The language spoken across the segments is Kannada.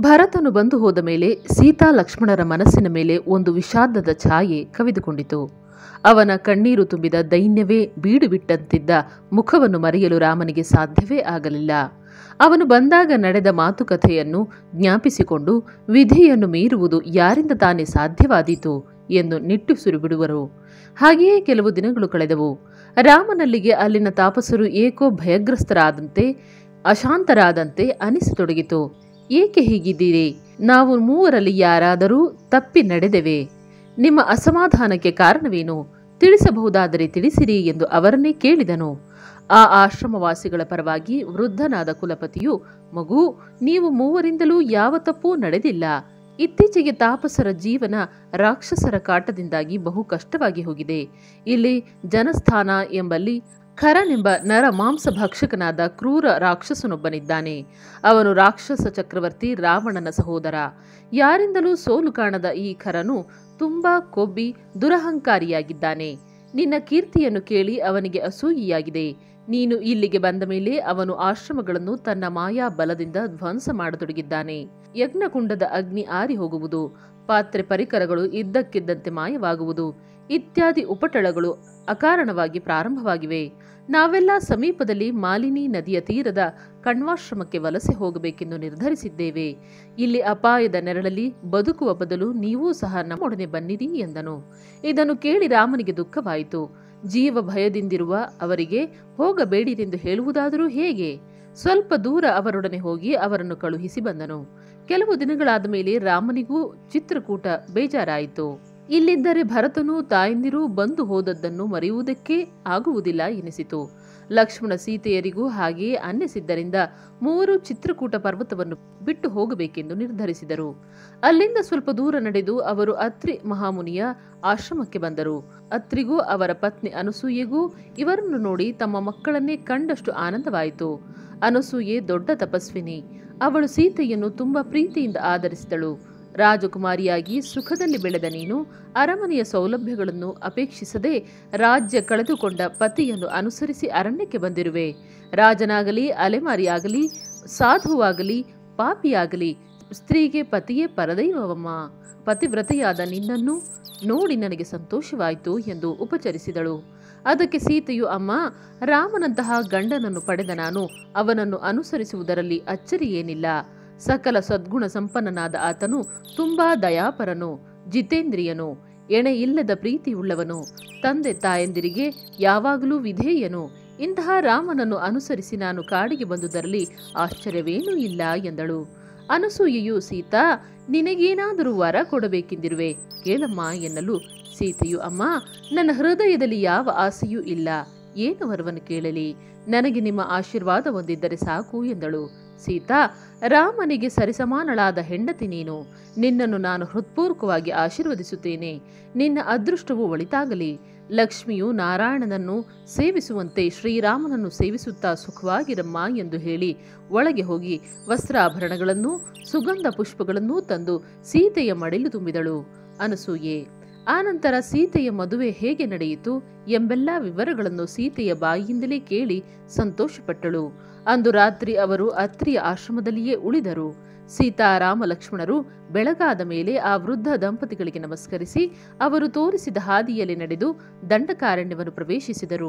ಭರತನು ಬಂದು ಹೋದ ಮೇಲೆ ಸೀತಾ ಲಕ್ಷ್ಮಣರ ಮನಸ್ಸಿನ ಮೇಲೆ ಒಂದು ವಿಷಾದದ ಛಾಯೆ ಕವಿದುಕೊಂಡಿತು ಅವನ ಕಣ್ಣೀರು ತುಂಬಿದ ದೈನ್ಯವೇ ಬೀಡು ಬಿಟ್ಟಂತಿದ್ದ ಮುಖವನ್ನು ಮರೆಯಲು ರಾಮನಿಗೆ ಸಾಧ್ಯವೇ ಆಗಲಿಲ್ಲ ಅವನು ಬಂದಾಗ ನಡೆದ ಮಾತುಕತೆಯನ್ನು ಜ್ಞಾಪಿಸಿಕೊಂಡು ವಿಧಿಯನ್ನು ಮೀರುವುದು ಯಾರಿಂದ ತಾನೇ ಸಾಧ್ಯವಾದೀತು ಎಂದು ನಿಟ್ಟುಸಿರು ಬಿಡುವರು ಹಾಗೆಯೇ ಕೆಲವು ದಿನಗಳು ಕಳೆದವು ರಾಮನಲ್ಲಿಗೆ ಅಲ್ಲಿನ ತಾಪಸರು ಏಕೋ ಭಯಗ್ರಸ್ತರಾದಂತೆ ಅಶಾಂತರಾದಂತೆ ಅನಿಸತೊಡಗಿತು ಏಕೆ ಹೀಗಿದ್ದೀರಿ ನಾವು ಮೂವರಲ್ಲಿ ಯಾರಾದರೂ ತಪ್ಪಿ ನಡೆದೆವೆ ನಿಮ್ಮ ಅಸಮಾಧಾನಕ್ಕೆ ಕಾರಣವೇನು ತಿಳಿಸಬಹುದಾದರೆ ತಿಳಿಸಿರಿ ಎಂದು ಅವರನ್ನೇ ಕೇಳಿದನು ಆ ಆಶ್ರಮವಾಸಿಗಳ ಪರವಾಗಿ ವೃದ್ಧನಾದ ಕುಲಪತಿಯು ಮಗು ನೀವು ಮೂವರಿಂದಲೂ ಯಾವ ತಪ್ಪೂ ನಡೆದಿಲ್ಲ ಇತ್ತೀಚೆಗೆ ತಾಪಸರ ಜೀವನ ರಾಕ್ಷಸರ ಕಾಟದಿಂದಾಗಿ ಬಹು ಕಷ್ಟವಾಗಿ ಹೋಗಿದೆ ಇಲ್ಲಿ ಜನಸ್ಥಾನ ಎಂಬಲ್ಲಿ ಖರನೆಂಬ ನರ ಮಾಂಸ ಭಕ್ಷಕನಾದ ಕ್ರೂರ ರಾಕ್ಷಸನೊಬ್ಬನಿದ್ದಾನೆ ಅವನು ರಾಕ್ಷಸ ಚಕ್ರವರ್ತಿ ರಾವಣನ ಸಹೋದರ ಯಾರಿಂದಲೂ ಸೋಲು ಕಾಣದ ಈ ಖರನು ತುಂಬಾ ಕೊಬ್ಬಿ ದುರಹಂಕಾರಿಯಾಗಿದ್ದಾನೆ ನಿನ್ನ ಕೀರ್ತಿಯನ್ನು ಕೇಳಿ ಅವನಿಗೆ ಅಸೂಯೆಯಾಗಿದೆ ನೀನು ಇಲ್ಲಿಗೆ ಬಂದ ಮೇಲೆ ಅವನು ಆಶ್ರಮಗಳನ್ನು ತನ್ನ ಮಾಯಾ ಬಲದಿಂದ ಧ್ವಂಸ ಮಾಡತೊಡಗಿದ್ದಾನೆ ಯಜ್ಞಕುಂಡದ ಅಗ್ನಿ ಆರಿ ಹೋಗುವುದು ಪಾತ್ರೆ ಪರಿಕರಗಳು ಇದ್ದಕ್ಕಿದ್ದಂತೆ ಮಾಯವಾಗುವುದು ಇತ್ಯಾದಿ ಉಪಟಳಗಳು ಅಕಾರಣವಾಗಿ ಪ್ರಾರಂಭವಾಗಿವೆ ನಾವೆಲ್ಲ ಸಮೀಪದಲ್ಲಿ ಮಾಲಿನಿ ನದಿಯ ತೀರದ ಕಣ್ವಾಶ್ರಮಕ್ಕೆ ವಲಸೆ ಹೋಗಬೇಕೆಂದು ನಿರ್ಧರಿಸಿದ್ದೇವೆ ಇಲ್ಲಿ ಅಪಾಯದ ನೆರಳಲ್ಲಿ ಬದುಕುವ ಬದಲು ನೀವೂ ಸಹ ನಮ್ಮೊಡನೆ ಬನ್ನಿರಿ ಎಂದನು ಇದನ್ನು ಕೇಳಿ ರಾಮನಿಗೆ ದುಃಖವಾಯಿತು ಜೀವ ಭಯದಿಂದಿರುವ ಅವರಿಗೆ ಹೋಗಬೇಡಿರೆಂದು ಹೇಳುವುದಾದರೂ ಹೇಗೆ ಸ್ವಲ್ಪ ದೂರ ಅವರೊಡನೆ ಹೋಗಿ ಅವರನ್ನು ಕಳುಹಿಸಿ ಬಂದನು ಕೆಲವು ದಿನಗಳಾದ ಮೇಲೆ ರಾಮನಿಗೂ ಚಿತ್ರಕೂಟ ಬೇಜಾರಾಯಿತು ಇಲ್ಲಿದ್ದರೆ ಭರತನು ತಾಯಂದಿರೂ ಬಂದು ಹೋದದ್ದನ್ನು ಮರೆಯುವುದಕ್ಕೆ ಆಗುವುದಿಲ್ಲ ಎನಿಸಿತು ಲಕ್ಷ್ಮಣ ಸೀತೆಯರಿಗೂ ಹಾಗೆಯೇ ಅನ್ನಿಸಿದ್ದರಿಂದ ಮೂವರು ಚಿತ್ರಕೂಟ ಪರ್ವತವನ್ನು ಬಿಟ್ಟು ಹೋಗಬೇಕೆಂದು ನಿರ್ಧರಿಸಿದರು ಅಲ್ಲಿಂದ ಸ್ವಲ್ಪ ದೂರ ನಡೆದು ಅವರು ಅತ್ರಿ ಮಹಾಮುನಿಯ ಆಶ್ರಮಕ್ಕೆ ಬಂದರು ಅತ್ರಿಗೂ ಅವರ ಪತ್ನಿ ಅನಸೂಯೆಗೂ ಇವರನ್ನು ನೋಡಿ ತಮ್ಮ ಮಕ್ಕಳನ್ನೇ ಕಂಡಷ್ಟು ಆನಂದವಾಯಿತು ಅನಸೂಯೆ ದೊಡ್ಡ ತಪಸ್ವಿನಿ ಅವಳು ಸೀತೆಯನ್ನು ತುಂಬಾ ಪ್ರೀತಿಯಿಂದ ಆದರಿಸಿದಳು ರಾಜಕುಮಾರಿಯಾಗಿ ಸುಖದಲ್ಲಿ ಬೆಳೆದ ನೀನು ಅರಮನೆಯ ಸೌಲಭ್ಯಗಳನ್ನು ಅಪೇಕ್ಷಿಸದೆ ರಾಜ್ಯ ಕಳೆದುಕೊಂಡ ಪತಿಯನ್ನು ಅನುಸರಿಸಿ ಅರಣ್ಯಕ್ಕೆ ಬಂದಿರುವೆ ರಾಜನಾಗಲಿ ಅಲೆಮಾರಿಯಾಗಲಿ ಸಾಧುವಾಗಲಿ ಪಾಪಿಯಾಗಲಿ ಸ್ತ್ರೀಗೆ ಪತಿಯೇ ಪರದೈವವಮ್ಮ ಪತಿವ್ರತೆಯಾದ ನಿನ್ನನ್ನು ನೋಡಿ ನನಗೆ ಸಂತೋಷವಾಯಿತು ಎಂದು ಉಪಚರಿಸಿದಳು ಅದಕ್ಕೆ ಸೀತೆಯು ಅಮ್ಮ ರಾಮನಂತಹ ಗಂಡನನ್ನು ಪಡೆದ ನಾನು ಅವನನ್ನು ಅನುಸರಿಸುವುದರಲ್ಲಿ ಅಚ್ಚರಿ ಏನಿಲ್ಲ ಸಕಲ ಸದ್ಗುಣ ಸಂಪನ್ನನಾದ ಆತನು ತುಂಬಾ ದಯಾಪರನು ಜಿತೇಂದ್ರಿಯನು ಎಣೆ ಇಲ್ಲದ ಪ್ರೀತಿಯುಳ್ಳವನು ತಂದೆ ತಾಯಂದಿರಿಗೆ ಯಾವಾಗಲೂ ವಿಧೇಯನು ಇಂತಹ ರಾಮನನ್ನು ಅನುಸರಿಸಿ ನಾನು ಕಾಡಿಗೆ ಬಂದುದರಲ್ಲಿ ಆಶ್ಚರ್ಯವೇನೂ ಇಲ್ಲ ಎಂದಳು ಅನಸೂಯೆಯು ಸೀತಾ ನಿನಗೇನಾದರೂ ವರ ಕೊಡಬೇಕೆಂದಿರುವೆ ಕೇಳಮ್ಮ ಎನ್ನಲು ಸೀತೆಯು ಅಮ್ಮ ನನ್ನ ಹೃದಯದಲ್ಲಿ ಯಾವ ಆಸೆಯೂ ಇಲ್ಲ ಏನು ವರವನ್ನು ಕೇಳಲಿ ನನಗೆ ನಿಮ್ಮ ಆಶೀರ್ವಾದ ಹೊಂದಿದ್ದರೆ ಸಾಕು ಎಂದಳು ಸೀತಾ ರಾಮನಿಗೆ ಸರಿಸಮಾನಳಾದ ಹೆಂಡತಿ ನೀನು ನಿನ್ನನ್ನು ನಾನು ಹೃತ್ಪೂರ್ವಕವಾಗಿ ಆಶೀರ್ವದಿಸುತ್ತೇನೆ ನಿನ್ನ ಅದೃಷ್ಟವು ಒಳಿತಾಗಲಿ ಲಕ್ಷ್ಮಿಯು ನಾರಾಯಣನನ್ನು ಸೇವಿಸುವಂತೆ ಶ್ರೀರಾಮನನ್ನು ಸೇವಿಸುತ್ತಾ ಸುಖವಾಗಿರಮ್ಮ ಎಂದು ಹೇಳಿ ಒಳಗೆ ಹೋಗಿ ವಸ್ತ್ರಾಭರಣಗಳನ್ನು ಸುಗಂಧ ಪುಷ್ಪಗಳನ್ನೂ ತಂದು ಸೀತೆಯ ಮಡಿಲು ತುಂಬಿದಳು ಅನಸೂಯೆ ಆನಂತರ ಸೀತೆಯ ಮದುವೆ ಹೇಗೆ ನಡೆಯಿತು ಎಂಬೆಲ್ಲ ವಿವರಗಳನ್ನು ಸೀತೆಯ ಬಾಯಿಯಿಂದಲೇ ಕೇಳಿ ಸಂತೋಷಪಟ್ಟಳು ಅಂದು ರಾತ್ರಿ ಅವರು ಅತ್ರಿಯ ಆಶ್ರಮದಲ್ಲಿಯೇ ಉಳಿದರು ಸೀತಾರಾಮ ಲಕ್ಷ್ಮಣರು ಬೆಳಗಾದ ಮೇಲೆ ಆ ವೃದ್ಧ ದಂಪತಿಗಳಿಗೆ ನಮಸ್ಕರಿಸಿ ಅವರು ತೋರಿಸಿದ ಹಾದಿಯಲ್ಲಿ ನಡೆದು ದಂಡಕಾರಣ್ಯವನ್ನು ಪ್ರವೇಶಿಸಿದರು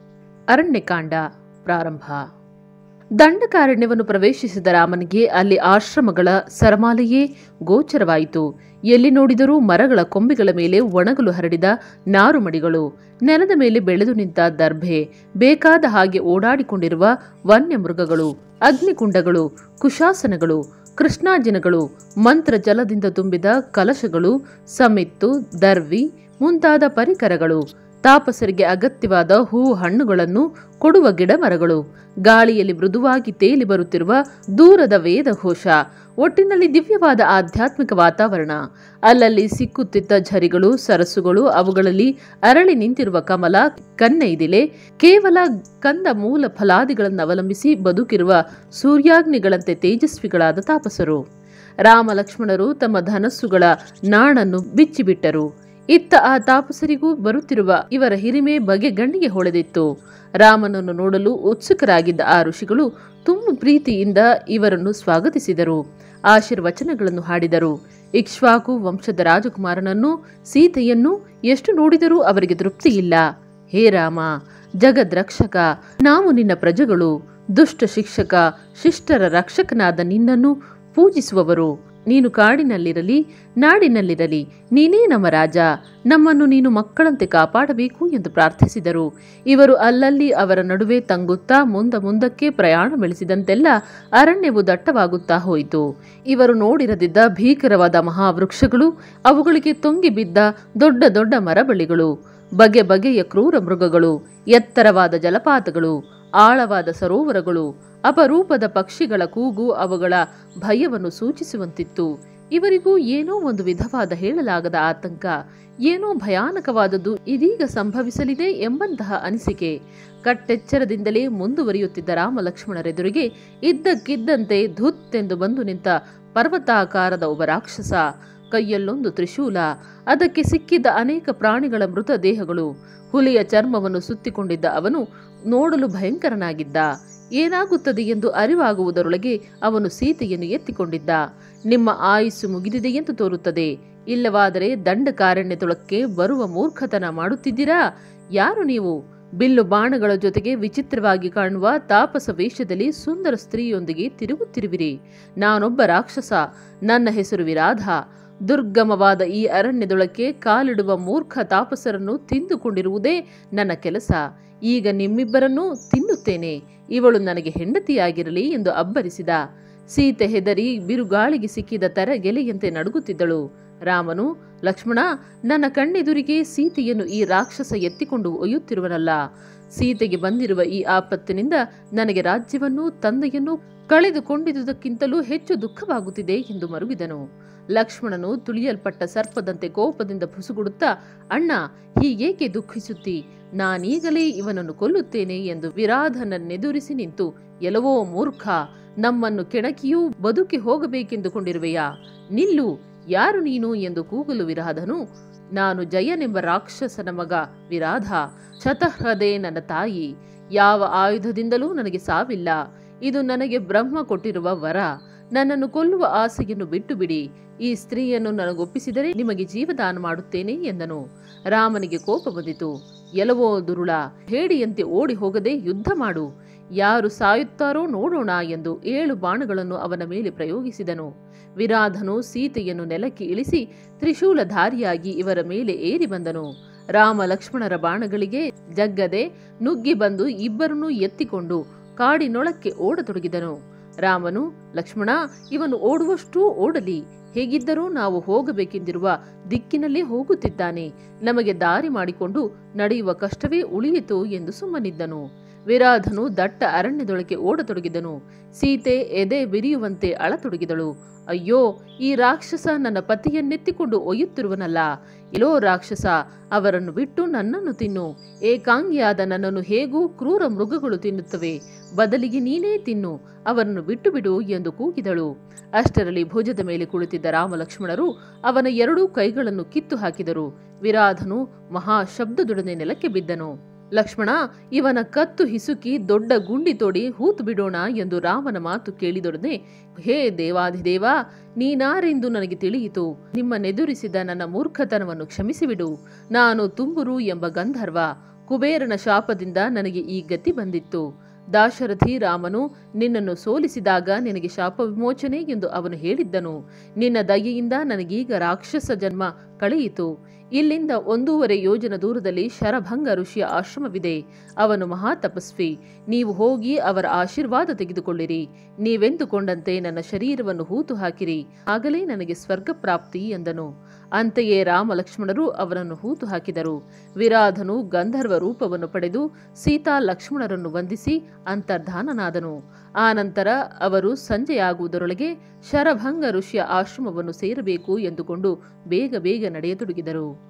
ಅರಣ್ಯಕಾಂಡ ಪ್ರಾರಂಭ ದಂಡಕಾರಣ್ಯವನ್ನು ಪ್ರವೇಶಿಸಿದ ರಾಮನಿಗೆ ಅಲ್ಲಿ ಆಶ್ರಮಗಳ ಸರಮಾಲೆಯೇ ಗೋಚರವಾಯಿತು ಎಲ್ಲಿ ನೋಡಿದರೂ ಮರಗಳ ಕೊಂಬೆಗಳ ಮೇಲೆ ಒಣಗಲು ಹರಡಿದ ನಾರುಮಡಿಗಳು ನೆಲದ ಮೇಲೆ ಬೆಳೆದು ನಿಂತ ದರ್ಭೆ ಬೇಕಾದ ಹಾಗೆ ಓಡಾಡಿಕೊಂಡಿರುವ ವನ್ಯ ಮೃಗಗಳು ಅಗ್ನಿಕುಂಡಗಳು ಕುಶಾಸನಗಳು ಕೃಷ್ಣಾಜಿನಗಳು ಮಂತ್ರ ಜಲದಿಂದ ತುಂಬಿದ ಕಲಶಗಳು ಸಮಿತ್ತು ದರ್ವಿ ಮುಂತಾದ ಪರಿಕರಗಳು ತಾಪಸರಿಗೆ ಅಗತ್ಯವಾದ ಹೂ ಹಣ್ಣುಗಳನ್ನು ಕೊಡುವ ಗಿಡಮರಗಳು ಗಾಳಿಯಲ್ಲಿ ಮೃದುವಾಗಿ ತೇಲಿ ಬರುತ್ತಿರುವ ದೂರದ ವೇದಘೋಷ ಒಟ್ಟಿನಲ್ಲಿ ದಿವ್ಯವಾದ ಆಧ್ಯಾತ್ಮಿಕ ವಾತಾವರಣ ಅಲ್ಲಲ್ಲಿ ಸಿಕ್ಕುತ್ತಿದ್ದ ಝರಿಗಳು ಸರಸ್ಸುಗಳು ಅವುಗಳಲ್ಲಿ ಅರಳಿ ನಿಂತಿರುವ ಕಮಲ ಕನ್ನೈದಿಲೆ ಕೇವಲ ಕಂದ ಮೂಲ ಫಲಾದಿಗಳನ್ನು ಅವಲಂಬಿಸಿ ಬದುಕಿರುವ ಸೂರ್ಯಾಗ್ನಿಗಳಂತೆ ತೇಜಸ್ವಿಗಳಾದ ತಾಪಸರು ರಾಮ ಲಕ್ಷ್ಮಣರು ತಮ್ಮ ಧನಸ್ಸುಗಳ ನಾಣನ್ನು ಬಿಚ್ಚಿಬಿಟ್ಟರು ಇತ್ತ ಆ ತಾಪಸರಿಗೂ ಬರುತ್ತಿರುವ ಇವರ ಹಿರಿಮೆ ಬಗೆ ಗಣ್ಣಿಗೆ ಹೊಳೆದಿತ್ತು ರಾಮನನ್ನು ನೋಡಲು ಉತ್ಸುಕರಾಗಿದ್ದ ಆ ಋಷಿಗಳು ತುಂಬ ಪ್ರೀತಿಯಿಂದ ಇವರನ್ನು ಸ್ವಾಗತಿಸಿದರು ಆಶೀರ್ವಚನಗಳನ್ನು ಹಾಡಿದರು ಇಕ್ಷ್ವಾಕು ವಂಶದ ರಾಜಕುಮಾರನನ್ನು ಸೀತೆಯನ್ನು ಎಷ್ಟು ನೋಡಿದರೂ ಅವರಿಗೆ ತೃಪ್ತಿಯಿಲ್ಲ ಹೇ ರಾಮ ಜಗದ್ರಕ್ಷಕ ನಾವು ನಿನ್ನ ಪ್ರಜೆಗಳು ದುಷ್ಟ ಶಿಕ್ಷಕ ಶಿಷ್ಟರ ರಕ್ಷಕನಾದ ನಿನ್ನನ್ನು ಪೂಜಿಸುವವರು ನೀನು ಕಾಡಿನಲ್ಲಿರಲಿ ನಾಡಿನಲ್ಲಿರಲಿ ನೀನೇ ನಮ್ಮ ರಾಜ ನಮ್ಮನ್ನು ನೀನು ಮಕ್ಕಳಂತೆ ಕಾಪಾಡಬೇಕು ಎಂದು ಪ್ರಾರ್ಥಿಸಿದರು ಇವರು ಅಲ್ಲಲ್ಲಿ ಅವರ ನಡುವೆ ತಂಗುತ್ತಾ ಮುಂದ ಮುಂದಕ್ಕೆ ಪ್ರಯಾಣ ಬೆಳೆಸಿದಂತೆಲ್ಲ ಅರಣ್ಯವು ದಟ್ಟವಾಗುತ್ತಾ ಹೋಯಿತು ಇವರು ನೋಡಿರದಿದ್ದ ಭೀಕರವಾದ ಮಹಾವೃಕ್ಷಗಳು ಅವುಗಳಿಗೆ ತೊಂಗಿ ಬಿದ್ದ ದೊಡ್ಡ ದೊಡ್ಡ ಮರಬಳ್ಳಿಗಳು ಬಗೆ ಬಗೆಯ ಕ್ರೂರ ಮೃಗಗಳು ಎತ್ತರವಾದ ಜಲಪಾತಗಳು ಆಳವಾದ ಸರೋವರಗಳು ಅಪರೂಪದ ಪಕ್ಷಿಗಳ ಕೂಗು ಅವುಗಳ ಭಯವನ್ನು ಸೂಚಿಸುವಂತಿತ್ತು ಇವರಿಗೂ ಏನೋ ಒಂದು ವಿಧವಾದ ಹೇಳಲಾಗದ ಆತಂಕ ಏನೋ ಭಯಾನಕವಾದದ್ದು ಇದೀಗ ಸಂಭವಿಸಲಿದೆ ಎಂಬಂತಹ ಅನಿಸಿಕೆ ಕಟ್ಟೆಚ್ಚರದಿಂದಲೇ ಮುಂದುವರಿಯುತ್ತಿದ್ದ ರಾಮ ಲಕ್ಷ್ಮಣರೆದುರಿಗೆ ಇದ್ದಕ್ಕಿದ್ದಂತೆ ಧುತ್ತೆಂದು ಬಂದು ನಿಂತ ಪರ್ವತಾಕಾರದ ಒಬ್ಬ ರಾಕ್ಷಸ ಕೈಯಲ್ಲೊಂದು ತ್ರಿಶೂಲ ಅದಕ್ಕೆ ಸಿಕ್ಕಿದ್ದ ಅನೇಕ ಪ್ರಾಣಿಗಳ ಮೃತ ದೇಹಗಳು ಹುಲಿಯ ಚರ್ಮವನ್ನು ಸುತ್ತಿಕೊಂಡಿದ್ದ ಅವನು ನೋಡಲು ಭಯಂಕರನಾಗಿದ್ದ ಏನಾಗುತ್ತದೆ ಎಂದು ಅರಿವಾಗುವುದರೊಳಗೆ ಅವನು ಸೀತೆಯನ್ನು ಎತ್ತಿಕೊಂಡಿದ್ದ ನಿಮ್ಮ ಆಯುಸ್ಸು ಮುಗಿದಿದೆ ಎಂದು ತೋರುತ್ತದೆ ಇಲ್ಲವಾದರೆ ದಂಡಕಾರಣ್ಯದೊಳಕ್ಕೆ ಬರುವ ಮೂರ್ಖತನ ಮಾಡುತ್ತಿದ್ದೀರಾ ಯಾರು ನೀವು ಬಿಲ್ಲು ಬಾಣಗಳ ಜೊತೆಗೆ ವಿಚಿತ್ರವಾಗಿ ಕಾಣುವ ತಾಪಸ ವೇಷದಲ್ಲಿ ಸುಂದರ ಸ್ತ್ರೀಯೊಂದಿಗೆ ತಿರುಗುತ್ತಿರುವಿರಿ ನಾನೊಬ್ಬ ರಾಕ್ಷಸ ನನ್ನ ಹೆಸರು ವಿರಾಧ ದುರ್ಗಮವಾದ ಈ ಅರಣ್ಯದೊಳಕ್ಕೆ ಕಾಲಿಡುವ ಮೂರ್ಖ ತಾಪಸರನ್ನು ತಿಂದುಕೊಂಡಿರುವುದೇ ನನ್ನ ಕೆಲಸ ಈಗ ನಿಮ್ಮಿಬ್ಬರನ್ನೂ ತಿನ್ನುತ್ತೇನೆ ಇವಳು ನನಗೆ ಹೆಂಡತಿಯಾಗಿರಲಿ ಎಂದು ಅಬ್ಬರಿಸಿದ ಸೀತೆ ಹೆದರಿ ಬಿರುಗಾಳಿಗೆ ಸಿಕ್ಕಿದ ತರಗೆಲೆಯಂತೆ ನಡುಗುತ್ತಿದ್ದಳು ರಾಮನು ಲಕ್ಷ್ಮಣ ನನ್ನ ಕಣ್ಣೆದುರಿಗೆ ಸೀತೆಯನ್ನು ಈ ರಾಕ್ಷಸ ಎತ್ತಿಕೊಂಡು ಒಯ್ಯುತ್ತಿರುವನಲ್ಲ ಸೀತೆಗೆ ಬಂದಿರುವ ಈ ಆಪತ್ತಿನಿಂದ ನನಗೆ ರಾಜ್ಯವನ್ನೂ ತಂದೆಯನ್ನು ಕಳೆದುಕೊಂಡಿದ್ದುದಕ್ಕಿಂತಲೂ ಹೆಚ್ಚು ದುಃಖವಾಗುತ್ತಿದೆ ಎಂದು ಮರುಗಿದನು ಲಕ್ಷ್ಮಣನು ತುಳಿಯಲ್ಪಟ್ಟ ಸರ್ಪದಂತೆ ಕೋಪದಿಂದ ಪುಸುಗುಡುತ್ತಾ ಅಣ್ಣ ಹೀಗೇಕೆ ದುಃಖಿಸುತ್ತಿ ನಾನೀಗಲೇ ಇವನನ್ನು ಕೊಲ್ಲುತ್ತೇನೆ ಎಂದು ವಿರಾಧನನ್ನೆದುರಿಸಿ ನಿಂತು ಎಲವೋ ಮೂರ್ಖ ನಮ್ಮನ್ನು ಕೆಣಕಿಯೂ ಬದುಕಿ ಹೋಗಬೇಕೆಂದುಕೊಂಡಿರುವೆಯಾ ನಿಲ್ಲು ಯಾರು ನೀನು ಎಂದು ಕೂಗಲು ವಿರಾಧನು ನಾನು ಜಯನೆಂಬ ರಾಕ್ಷಸನ ಮಗ ವಿರಾಧ ಶತಹ್ರದೆ ನನ್ನ ತಾಯಿ ಯಾವ ಆಯುಧದಿಂದಲೂ ನನಗೆ ಸಾವಿಲ್ಲ ಇದು ನನಗೆ ಬ್ರಹ್ಮ ಕೊಟ್ಟಿರುವ ವರ ನನ್ನನ್ನು ಕೊಲ್ಲುವ ಆಸೆಯನ್ನು ಬಿಟ್ಟು ಬಿಡಿ ಈ ಸ್ತ್ರೀಯನ್ನು ನನಗೊಪ್ಪಿಸಿದರೆ ನಿಮಗೆ ಜೀವದಾನ ಮಾಡುತ್ತೇನೆ ಎಂದನು ರಾಮನಿಗೆ ಕೋಪ ಬಂದಿತು ಎಲವೋ ದುರುಳ ಹೇಡಿಯಂತೆ ಓಡಿ ಹೋಗದೆ ಯುದ್ಧ ಮಾಡು ಯಾರು ಸಾಯುತ್ತಾರೋ ನೋಡೋಣ ಎಂದು ಏಳು ಬಾಣಗಳನ್ನು ಅವನ ಮೇಲೆ ಪ್ರಯೋಗಿಸಿದನು ವಿರಾಧನು ಸೀತೆಯನ್ನು ನೆಲಕ್ಕೆ ಇಳಿಸಿ ತ್ರಿಶೂಲಧಾರಿಯಾಗಿ ಇವರ ಮೇಲೆ ಏರಿ ಬಂದನು ರಾಮ ಲಕ್ಷ್ಮಣರ ಬಾಣಗಳಿಗೆ ಜಗ್ಗದೆ ನುಗ್ಗಿ ಬಂದು ಇಬ್ಬರನ್ನೂ ಎತ್ತಿಕೊಂಡು ಕಾಡಿನೊಳಕ್ಕೆ ಓಡತೊಡಗಿದನು ರಾಮನು ಲಕ್ಷ್ಮಣ ಇವನು ಓಡುವಷ್ಟೂ ಓಡಲಿ ಹೇಗಿದ್ದರೂ ನಾವು ಹೋಗಬೇಕೆಂದಿರುವ ದಿಕ್ಕಿನಲ್ಲೇ ಹೋಗುತ್ತಿದ್ದಾನೆ ನಮಗೆ ದಾರಿ ಮಾಡಿಕೊಂಡು ನಡೆಯುವ ಕಷ್ಟವೇ ಉಳಿಯಿತು ಎಂದು ಸುಮ್ಮನಿದ್ದನು ವಿರಾಧನು ದಟ್ಟ ಅರಣ್ಯದೊಳಗೆ ಓಡತೊಡಗಿದನು ಸೀತೆ ಎದೆ ಬಿರಿಯುವಂತೆ ಅಳತೊಡಗಿದಳು ಅಯ್ಯೋ ಈ ರಾಕ್ಷಸ ನನ್ನ ಪತಿಯನ್ನೆತ್ತಿಕೊಂಡು ಒಯ್ಯುತ್ತಿರುವನಲ್ಲ ಇಲೋ ರಾಕ್ಷಸ ಅವರನ್ನು ಬಿಟ್ಟು ನನ್ನನ್ನು ತಿನ್ನು ಏಕಾಂಗಿಯಾದ ನನ್ನನ್ನು ಹೇಗೂ ಕ್ರೂರ ಮೃಗಗಳು ತಿನ್ನುತ್ತವೆ ಬದಲಿಗೆ ನೀನೇ ತಿನ್ನು ಅವರನ್ನು ಬಿಟ್ಟು ಬಿಡು ಎಂದು ಕೂಗಿದಳು ಅಷ್ಟರಲ್ಲಿ ಭುಜದ ಮೇಲೆ ಕುಳಿತಿದ್ದ ರಾಮ ಲಕ್ಷ್ಮಣರು ಅವನ ಎರಡೂ ಕೈಗಳನ್ನು ಕಿತ್ತು ಹಾಕಿದರು ವಿರಾಧನು ಮಹಾ ಶಬ್ದದೊಡನೆ ನೆಲಕ್ಕೆ ಬಿದ್ದನು ಲಕ್ಷ್ಮಣ ಇವನ ಕತ್ತು ಹಿಸುಕಿ ದೊಡ್ಡ ಗುಂಡಿ ತೋಡಿ ಹೂತು ಬಿಡೋಣ ಎಂದು ರಾಮನ ಮಾತು ಕೇಳಿದೊಡನೆ ಹೇ ದೇವಾಧಿದೇವ ನೀನಾರೆಂದು ನನಗೆ ತಿಳಿಯಿತು ನಿಮ್ಮನೆದುರಿಸಿದ ನನ್ನ ಮೂರ್ಖತನವನ್ನು ಕ್ಷಮಿಸಿಬಿಡು ನಾನು ತುಂಬುರು ಎಂಬ ಗಂಧರ್ವ ಕುಬೇರನ ಶಾಪದಿಂದ ನನಗೆ ಈ ಗತಿ ಬಂದಿತ್ತು ದಾಶರಥಿ ರಾಮನು ನಿನ್ನನ್ನು ಸೋಲಿಸಿದಾಗ ನಿನಗೆ ಶಾಪ ವಿಮೋಚನೆ ಎಂದು ಅವನು ಹೇಳಿದ್ದನು ನಿನ್ನ ದಯೆಯಿಂದ ನನಗೀಗ ರಾಕ್ಷಸ ಜನ್ಮ ಕಳೆಯಿತು ಇಲ್ಲಿಂದ ಒಂದೂವರೆ ಯೋಜನ ದೂರದಲ್ಲಿ ಶರಭಂಗ ಋಷಿಯ ಆಶ್ರಮವಿದೆ ಅವನು ಮಹಾ ತಪಸ್ವಿ ನೀವು ಹೋಗಿ ಅವರ ಆಶೀರ್ವಾದ ತೆಗೆದುಕೊಳ್ಳಿರಿ ನೀವೆಂದುಕೊಂಡಂತೆ ನನ್ನ ಶರೀರವನ್ನು ಹೂತು ಹಾಕಿರಿ ಆಗಲೇ ನನಗೆ ಸ್ವರ್ಗ ಪ್ರಾಪ್ತಿ ಎಂದನು ಅಂತೆಯೇ ರಾಮ ಲಕ್ಷ್ಮಣರು ಅವನನ್ನು ಹೂತು ಹಾಕಿದರು ವಿರಾಧನು ಗಂಧರ್ವ ರೂಪವನ್ನು ಪಡೆದು ಸೀತಾ ಲಕ್ಷ್ಮಣರನ್ನು ವಂದಿಸಿ ಅಂತರ್ಧಾನನಾದನು ಆನಂತರ ಅವರು ಸಂಜೆಯಾಗುವುದರೊಳಗೆ ಶರಭಂಗ ಋಷಿಯ ಆಶ್ರಮವನ್ನು ಸೇರಬೇಕು ಎಂದುಕೊಂಡು ಬೇಗ ಬೇಗ ನಡೆಯತೊಡಗಿದರು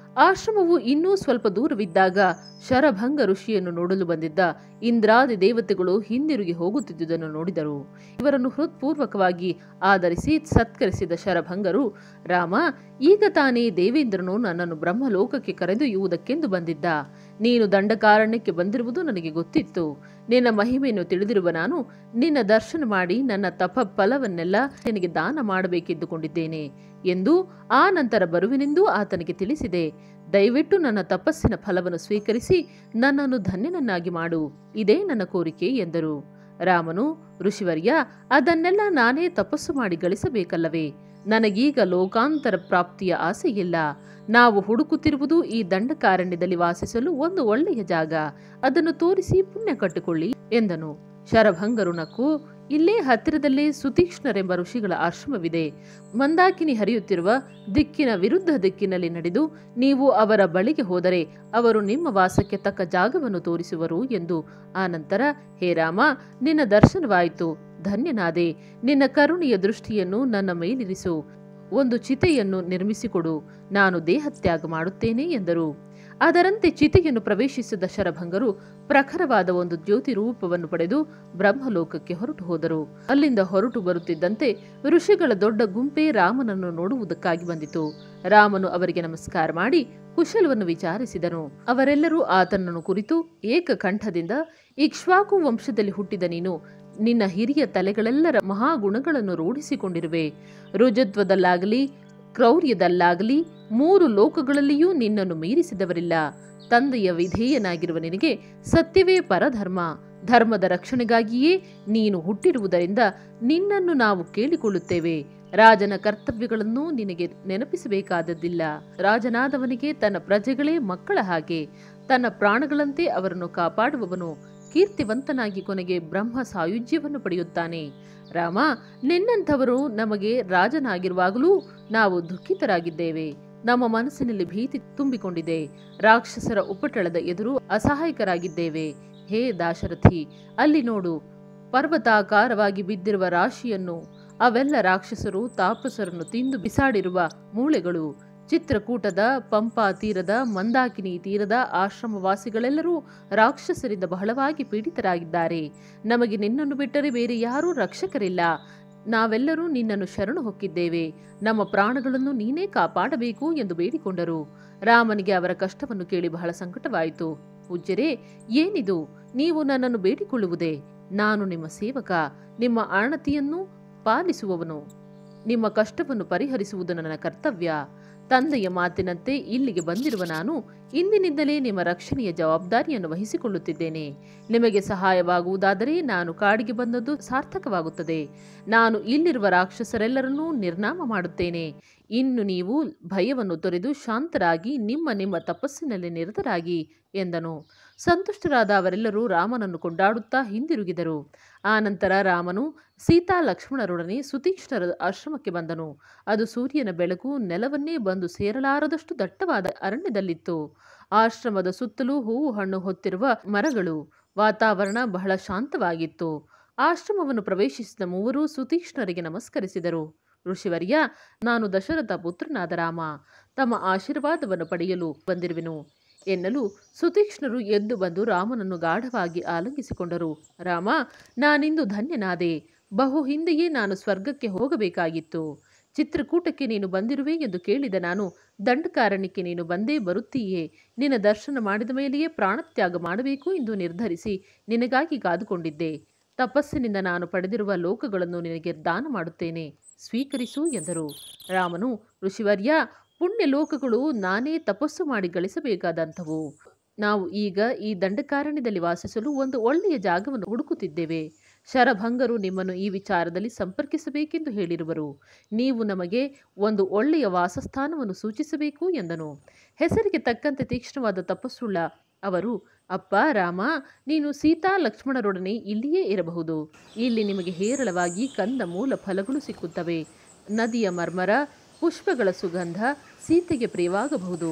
ಆಶ್ರಮವು ಇನ್ನೂ ಸ್ವಲ್ಪ ದೂರವಿದ್ದಾಗ ಶರಭಂಗ ಋಷಿಯನ್ನು ನೋಡಲು ಬಂದಿದ್ದ ಇಂದ್ರಾದಿ ದೇವತೆಗಳು ಹಿಂದಿರುಗಿ ಹೋಗುತ್ತಿದ್ದುದನ್ನು ನೋಡಿದರು ಇವರನ್ನು ಹೃತ್ಪೂರ್ವಕವಾಗಿ ಆಧರಿಸಿ ಸತ್ಕರಿಸಿದ ಶರಭಂಗರು ರಾಮ ಈಗ ತಾನೇ ದೇವೇಂದ್ರನು ನನ್ನನ್ನು ಬ್ರಹ್ಮಲೋಕಕ್ಕೆ ಕರೆದೊಯ್ಯುವುದಕ್ಕೆಂದು ಬಂದಿದ್ದ ನೀನು ದಂಡಕಾರಣ್ಯಕ್ಕೆ ಬಂದಿರುವುದು ನನಗೆ ಗೊತ್ತಿತ್ತು ನಿನ್ನ ಮಹಿಮೆಯನ್ನು ತಿಳಿದಿರುವ ನಾನು ನಿನ್ನ ದರ್ಶನ ಮಾಡಿ ನನ್ನ ತಪ ಫಲವನ್ನೆಲ್ಲ ನಿನಗೆ ದಾನ ಮಾಡಬೇಕೆಂದುಕೊಂಡಿದ್ದೇನೆ ಎಂದು ಆ ನಂತರ ಬರುವಿನೆಂದೂ ಆತನಿಗೆ ತಿಳಿಸಿದೆ ದಯವಿಟ್ಟು ನನ್ನ ತಪಸ್ಸಿನ ಫಲವನ್ನು ಸ್ವೀಕರಿಸಿ ನನ್ನನ್ನು ಧನ್ಯನನ್ನಾಗಿ ಮಾಡು ಇದೇ ನನ್ನ ಕೋರಿಕೆ ಎಂದರು ರಾಮನು ಋಷಿವರ್ಯ ಅದನ್ನೆಲ್ಲ ನಾನೇ ತಪಸ್ಸು ಮಾಡಿ ಗಳಿಸಬೇಕಲ್ಲವೇ ನನಗೀಗ ಲೋಕಾಂತರ ಪ್ರಾಪ್ತಿಯ ಆಸೆಯಿಲ್ಲ ನಾವು ಹುಡುಕುತ್ತಿರುವುದು ಈ ದಂಡಕಾರಣ್ಯದಲ್ಲಿ ವಾಸಿಸಲು ಒಂದು ಒಳ್ಳೆಯ ಜಾಗ ಅದನ್ನು ತೋರಿಸಿ ಪುಣ್ಯ ಕಟ್ಟಿಕೊಳ್ಳಿ ಎಂದನು ಶರಭಂಗರು ನಕ್ಕು ಇಲ್ಲೇ ಹತ್ತಿರದಲ್ಲೇ ಸುತೀಕ್ಷ್ಣರೆಂಬ ಋಷಿಗಳ ಆಶ್ರಮವಿದೆ ಮಂದಾಕಿನಿ ಹರಿಯುತ್ತಿರುವ ದಿಕ್ಕಿನ ವಿರುದ್ಧ ದಿಕ್ಕಿನಲ್ಲಿ ನಡೆದು ನೀವು ಅವರ ಬಳಿಗೆ ಹೋದರೆ ಅವರು ನಿಮ್ಮ ವಾಸಕ್ಕೆ ತಕ್ಕ ಜಾಗವನ್ನು ತೋರಿಸುವರು ಎಂದು ಆನಂತರ ಹೇ ರಾಮ ನಿನ್ನ ದರ್ಶನವಾಯಿತು ಧನ್ಯನಾದೆ ನಿನ್ನ ಕರುಣೆಯ ದೃಷ್ಟಿಯನ್ನು ನನ್ನ ಮೇಲಿರಿಸು ಒಂದು ಚಿತೆಯನ್ನು ನಿರ್ಮಿಸಿಕೊಡು ನಾನು ದೇಹತ್ಯಾಗ ಮಾಡುತ್ತೇನೆ ಎಂದರು ಅದರಂತೆ ಚಿತೆಯನ್ನು ಪ್ರವೇಶಿಸಿದ ಶರಭಂಗರು ಪ್ರಖರವಾದ ಒಂದು ಜ್ಯೋತಿ ರೂಪವನ್ನು ಪಡೆದು ಬ್ರಹ್ಮಲೋಕಕ್ಕೆ ಹೊರಟು ಹೋದರು ಅಲ್ಲಿಂದ ಹೊರಟು ಬರುತ್ತಿದ್ದಂತೆ ಋಷಿಗಳ ದೊಡ್ಡ ಗುಂಪೇ ರಾಮನನ್ನು ನೋಡುವುದಕ್ಕಾಗಿ ಬಂದಿತು ರಾಮನು ಅವರಿಗೆ ನಮಸ್ಕಾರ ಮಾಡಿ ಕುಶಲವನ್ನು ವಿಚಾರಿಸಿದನು ಅವರೆಲ್ಲರೂ ಆತನನ್ನು ಕುರಿತು ಏಕಕಂಠದಿಂದ ಇಕ್ಷ್ವಾಕು ವಂಶದಲ್ಲಿ ಹುಟ್ಟಿದ ನೀನು ನಿನ್ನ ಹಿರಿಯ ತಲೆಗಳೆಲ್ಲರ ಮಹಾಗುಣಗಳನ್ನು ರೂಢಿಸಿಕೊಂಡಿರುವೆ ರುಜತ್ವದಲ್ಲಾಗಲಿ ಕ್ರೌರ್ಯದಲ್ಲಾಗಲಿ ಮೂರು ಲೋಕಗಳಲ್ಲಿಯೂ ನಿನ್ನನ್ನು ಮೀರಿಸಿದವರಿಲ್ಲ ತಂದೆಯ ವಿಧೇಯನಾಗಿರುವ ನಿನಗೆ ಸತ್ಯವೇ ಪರಧರ್ಮ ಧರ್ಮದ ರಕ್ಷಣೆಗಾಗಿಯೇ ನೀನು ಹುಟ್ಟಿರುವುದರಿಂದ ನಿನ್ನನ್ನು ನಾವು ಕೇಳಿಕೊಳ್ಳುತ್ತೇವೆ ರಾಜನ ಕರ್ತವ್ಯಗಳನ್ನು ನಿನಗೆ ನೆನಪಿಸಬೇಕಾದದ್ದಿಲ್ಲ ರಾಜನಾದವನಿಗೆ ತನ್ನ ಪ್ರಜೆಗಳೇ ಮಕ್ಕಳ ಹಾಗೆ ತನ್ನ ಪ್ರಾಣಗಳಂತೆ ಅವರನ್ನು ಕಾಪಾಡುವವನು ಕೀರ್ತಿವಂತನಾಗಿ ಕೊನೆಗೆ ಬ್ರಹ್ಮ ಸಾಯುಜ್ಯವನ್ನು ಪಡೆಯುತ್ತಾನೆ ರಾಮ ನಿನ್ನಂಥವರು ನಮಗೆ ರಾಜನಾಗಿರುವಾಗಲೂ ನಾವು ದುಃಖಿತರಾಗಿದ್ದೇವೆ ನಮ್ಮ ಮನಸ್ಸಿನಲ್ಲಿ ಭೀತಿ ತುಂಬಿಕೊಂಡಿದೆ ರಾಕ್ಷಸರ ಉಪಟಳದ ಎದುರು ಅಸಹಾಯಕರಾಗಿದ್ದೇವೆ ಹೇ ದಾಶರಥಿ ಅಲ್ಲಿ ನೋಡು ಪರ್ವತಾಕಾರವಾಗಿ ಬಿದ್ದಿರುವ ರಾಶಿಯನ್ನು ಅವೆಲ್ಲ ರಾಕ್ಷಸರು ತಾಪಸರನ್ನು ತಿಂದು ಬಿಸಾಡಿರುವ ಮೂಳೆಗಳು ಚಿತ್ರಕೂಟದ ಪಂಪಾ ತೀರದ ಮಂದಾಕಿನಿ ತೀರದ ಆಶ್ರಮವಾಸಿಗಳೆಲ್ಲರೂ ರಾಕ್ಷಸರಿಂದ ಬಹಳವಾಗಿ ಪೀಡಿತರಾಗಿದ್ದಾರೆ ನಮಗೆ ನಿನ್ನನ್ನು ಬಿಟ್ಟರೆ ಬೇರೆ ಯಾರೂ ರಕ್ಷಕರಿಲ್ಲ ನಾವೆಲ್ಲರೂ ನಿನ್ನನ್ನು ಶರಣು ಹೊಕ್ಕಿದ್ದೇವೆ ನಮ್ಮ ಪ್ರಾಣಗಳನ್ನು ನೀನೇ ಕಾಪಾಡಬೇಕು ಎಂದು ಬೇಡಿಕೊಂಡರು ರಾಮನಿಗೆ ಅವರ ಕಷ್ಟವನ್ನು ಕೇಳಿ ಬಹಳ ಸಂಕಟವಾಯಿತು ಪೂಜ್ಯರೇ ಏನಿದು ನೀವು ನನ್ನನ್ನು ಬೇಡಿಕೊಳ್ಳುವುದೇ ನಾನು ನಿಮ್ಮ ಸೇವಕ ನಿಮ್ಮ ಆಣತಿಯನ್ನು ಪಾಲಿಸುವವನು ನಿಮ್ಮ ಕಷ್ಟವನ್ನು ಪರಿಹರಿಸುವುದು ನನ್ನ ಕರ್ತವ್ಯ ತಂದೆಯ ಮಾತಿನಂತೆ ಇಲ್ಲಿಗೆ ಬಂದಿರುವ ನಾನು ಇಂದಿನಿಂದಲೇ ನಿಮ್ಮ ರಕ್ಷಣೆಯ ಜವಾಬ್ದಾರಿಯನ್ನು ವಹಿಸಿಕೊಳ್ಳುತ್ತಿದ್ದೇನೆ ನಿಮಗೆ ಸಹಾಯವಾಗುವುದಾದರೆ ನಾನು ಕಾಡಿಗೆ ಬಂದದ್ದು ಸಾರ್ಥಕವಾಗುತ್ತದೆ ನಾನು ಇಲ್ಲಿರುವ ರಾಕ್ಷಸರೆಲ್ಲರನ್ನೂ ನಿರ್ನಾಮ ಮಾಡುತ್ತೇನೆ ಇನ್ನು ನೀವು ಭಯವನ್ನು ತೊರೆದು ಶಾಂತರಾಗಿ ನಿಮ್ಮ ನಿಮ್ಮ ತಪಸ್ಸಿನಲ್ಲಿ ನಿರತರಾಗಿ ಎಂದನು ಸಂತುಷ್ಟರಾದ ಅವರೆಲ್ಲರೂ ರಾಮನನ್ನು ಕೊಂಡಾಡುತ್ತಾ ಹಿಂದಿರುಗಿದರು ಆನಂತರ ರಾಮನು ಸೀತಾ ಲಕ್ಷ್ಮಣರೊಡನೆ ಸುತೀಕ್ಷ್ಣರ ಆಶ್ರಮಕ್ಕೆ ಬಂದನು ಅದು ಸೂರ್ಯನ ಬೆಳಕು ನೆಲವನ್ನೇ ಬಂದು ಸೇರಲಾರದಷ್ಟು ದಟ್ಟವಾದ ಅರಣ್ಯದಲ್ಲಿತ್ತು ಆಶ್ರಮದ ಸುತ್ತಲೂ ಹೂವು ಹಣ್ಣು ಹೊತ್ತಿರುವ ಮರಗಳು ವಾತಾವರಣ ಬಹಳ ಶಾಂತವಾಗಿತ್ತು ಆಶ್ರಮವನ್ನು ಪ್ರವೇಶಿಸಿದ ಮೂವರು ಸುತೀಕ್ಷ್ಣರಿಗೆ ನಮಸ್ಕರಿಸಿದರು ಋಷಿವರ್ಯ ನಾನು ದಶರಥ ಪುತ್ರನಾದ ರಾಮ ತಮ್ಮ ಆಶೀರ್ವಾದವನ್ನು ಪಡೆಯಲು ಬಂದಿರುವೆನು ಎನ್ನಲು ಸುತೀಕ್ಷ್ಣರು ಎದ್ದು ಬಂದು ರಾಮನನ್ನು ಗಾಢವಾಗಿ ಆಲಂಗಿಸಿಕೊಂಡರು ರಾಮ ನಾನಿಂದು ಧನ್ಯನಾದೆ ಬಹು ಹಿಂದೆಯೇ ನಾನು ಸ್ವರ್ಗಕ್ಕೆ ಹೋಗಬೇಕಾಗಿತ್ತು ಚಿತ್ರಕೂಟಕ್ಕೆ ನೀನು ಬಂದಿರುವೆ ಎಂದು ಕೇಳಿದ ನಾನು ದಂಡಕಾರಣ್ಯಕ್ಕೆ ನೀನು ಬಂದೇ ಬರುತ್ತೀಯೇ ನಿನ್ನ ದರ್ಶನ ಮಾಡಿದ ಮೇಲೆಯೇ ಪ್ರಾಣತ್ಯಾಗ ಮಾಡಬೇಕು ಎಂದು ನಿರ್ಧರಿಸಿ ನಿನಗಾಗಿ ಕಾದುಕೊಂಡಿದ್ದೆ ತಪಸ್ಸಿನಿಂದ ನಾನು ಪಡೆದಿರುವ ಲೋಕಗಳನ್ನು ನಿನಗೆ ದಾನ ಮಾಡುತ್ತೇನೆ ಸ್ವೀಕರಿಸು ಎಂದರು ರಾಮನು ಋಷಿವರ್ಯ ಪುಣ್ಯ ಲೋಕಗಳು ನಾನೇ ತಪಸ್ಸು ಮಾಡಿ ಗಳಿಸಬೇಕಾದಂಥವು ನಾವು ಈಗ ಈ ದಂಡಕಾರಣ್ಯದಲ್ಲಿ ವಾಸಿಸಲು ಒಂದು ಒಳ್ಳೆಯ ಜಾಗವನ್ನು ಹುಡುಕುತ್ತಿದ್ದೇವೆ ಶರಭಂಗರು ನಿಮ್ಮನ್ನು ಈ ವಿಚಾರದಲ್ಲಿ ಸಂಪರ್ಕಿಸಬೇಕೆಂದು ಹೇಳಿರುವರು ನೀವು ನಮಗೆ ಒಂದು ಒಳ್ಳೆಯ ವಾಸಸ್ಥಾನವನ್ನು ಸೂಚಿಸಬೇಕು ಎಂದನು ಹೆಸರಿಗೆ ತಕ್ಕಂತೆ ತೀಕ್ಷ್ಣವಾದ ತಪಸ್ಸುಳ್ಳ ಅವರು ಅಪ್ಪ ರಾಮ ನೀನು ಸೀತಾ ಲಕ್ಷ್ಮಣರೊಡನೆ ಇಲ್ಲಿಯೇ ಇರಬಹುದು ಇಲ್ಲಿ ನಿಮಗೆ ಹೇರಳವಾಗಿ ಕಂದ ಮೂಲ ಫಲಗಳು ಸಿಕ್ಕುತ್ತವೆ ನದಿಯ ಮರ್ಮರ ಪುಷ್ಪಗಳ ಸುಗಂಧ ಸೀತೆಗೆ ಪ್ರಿಯವಾಗಬಹುದು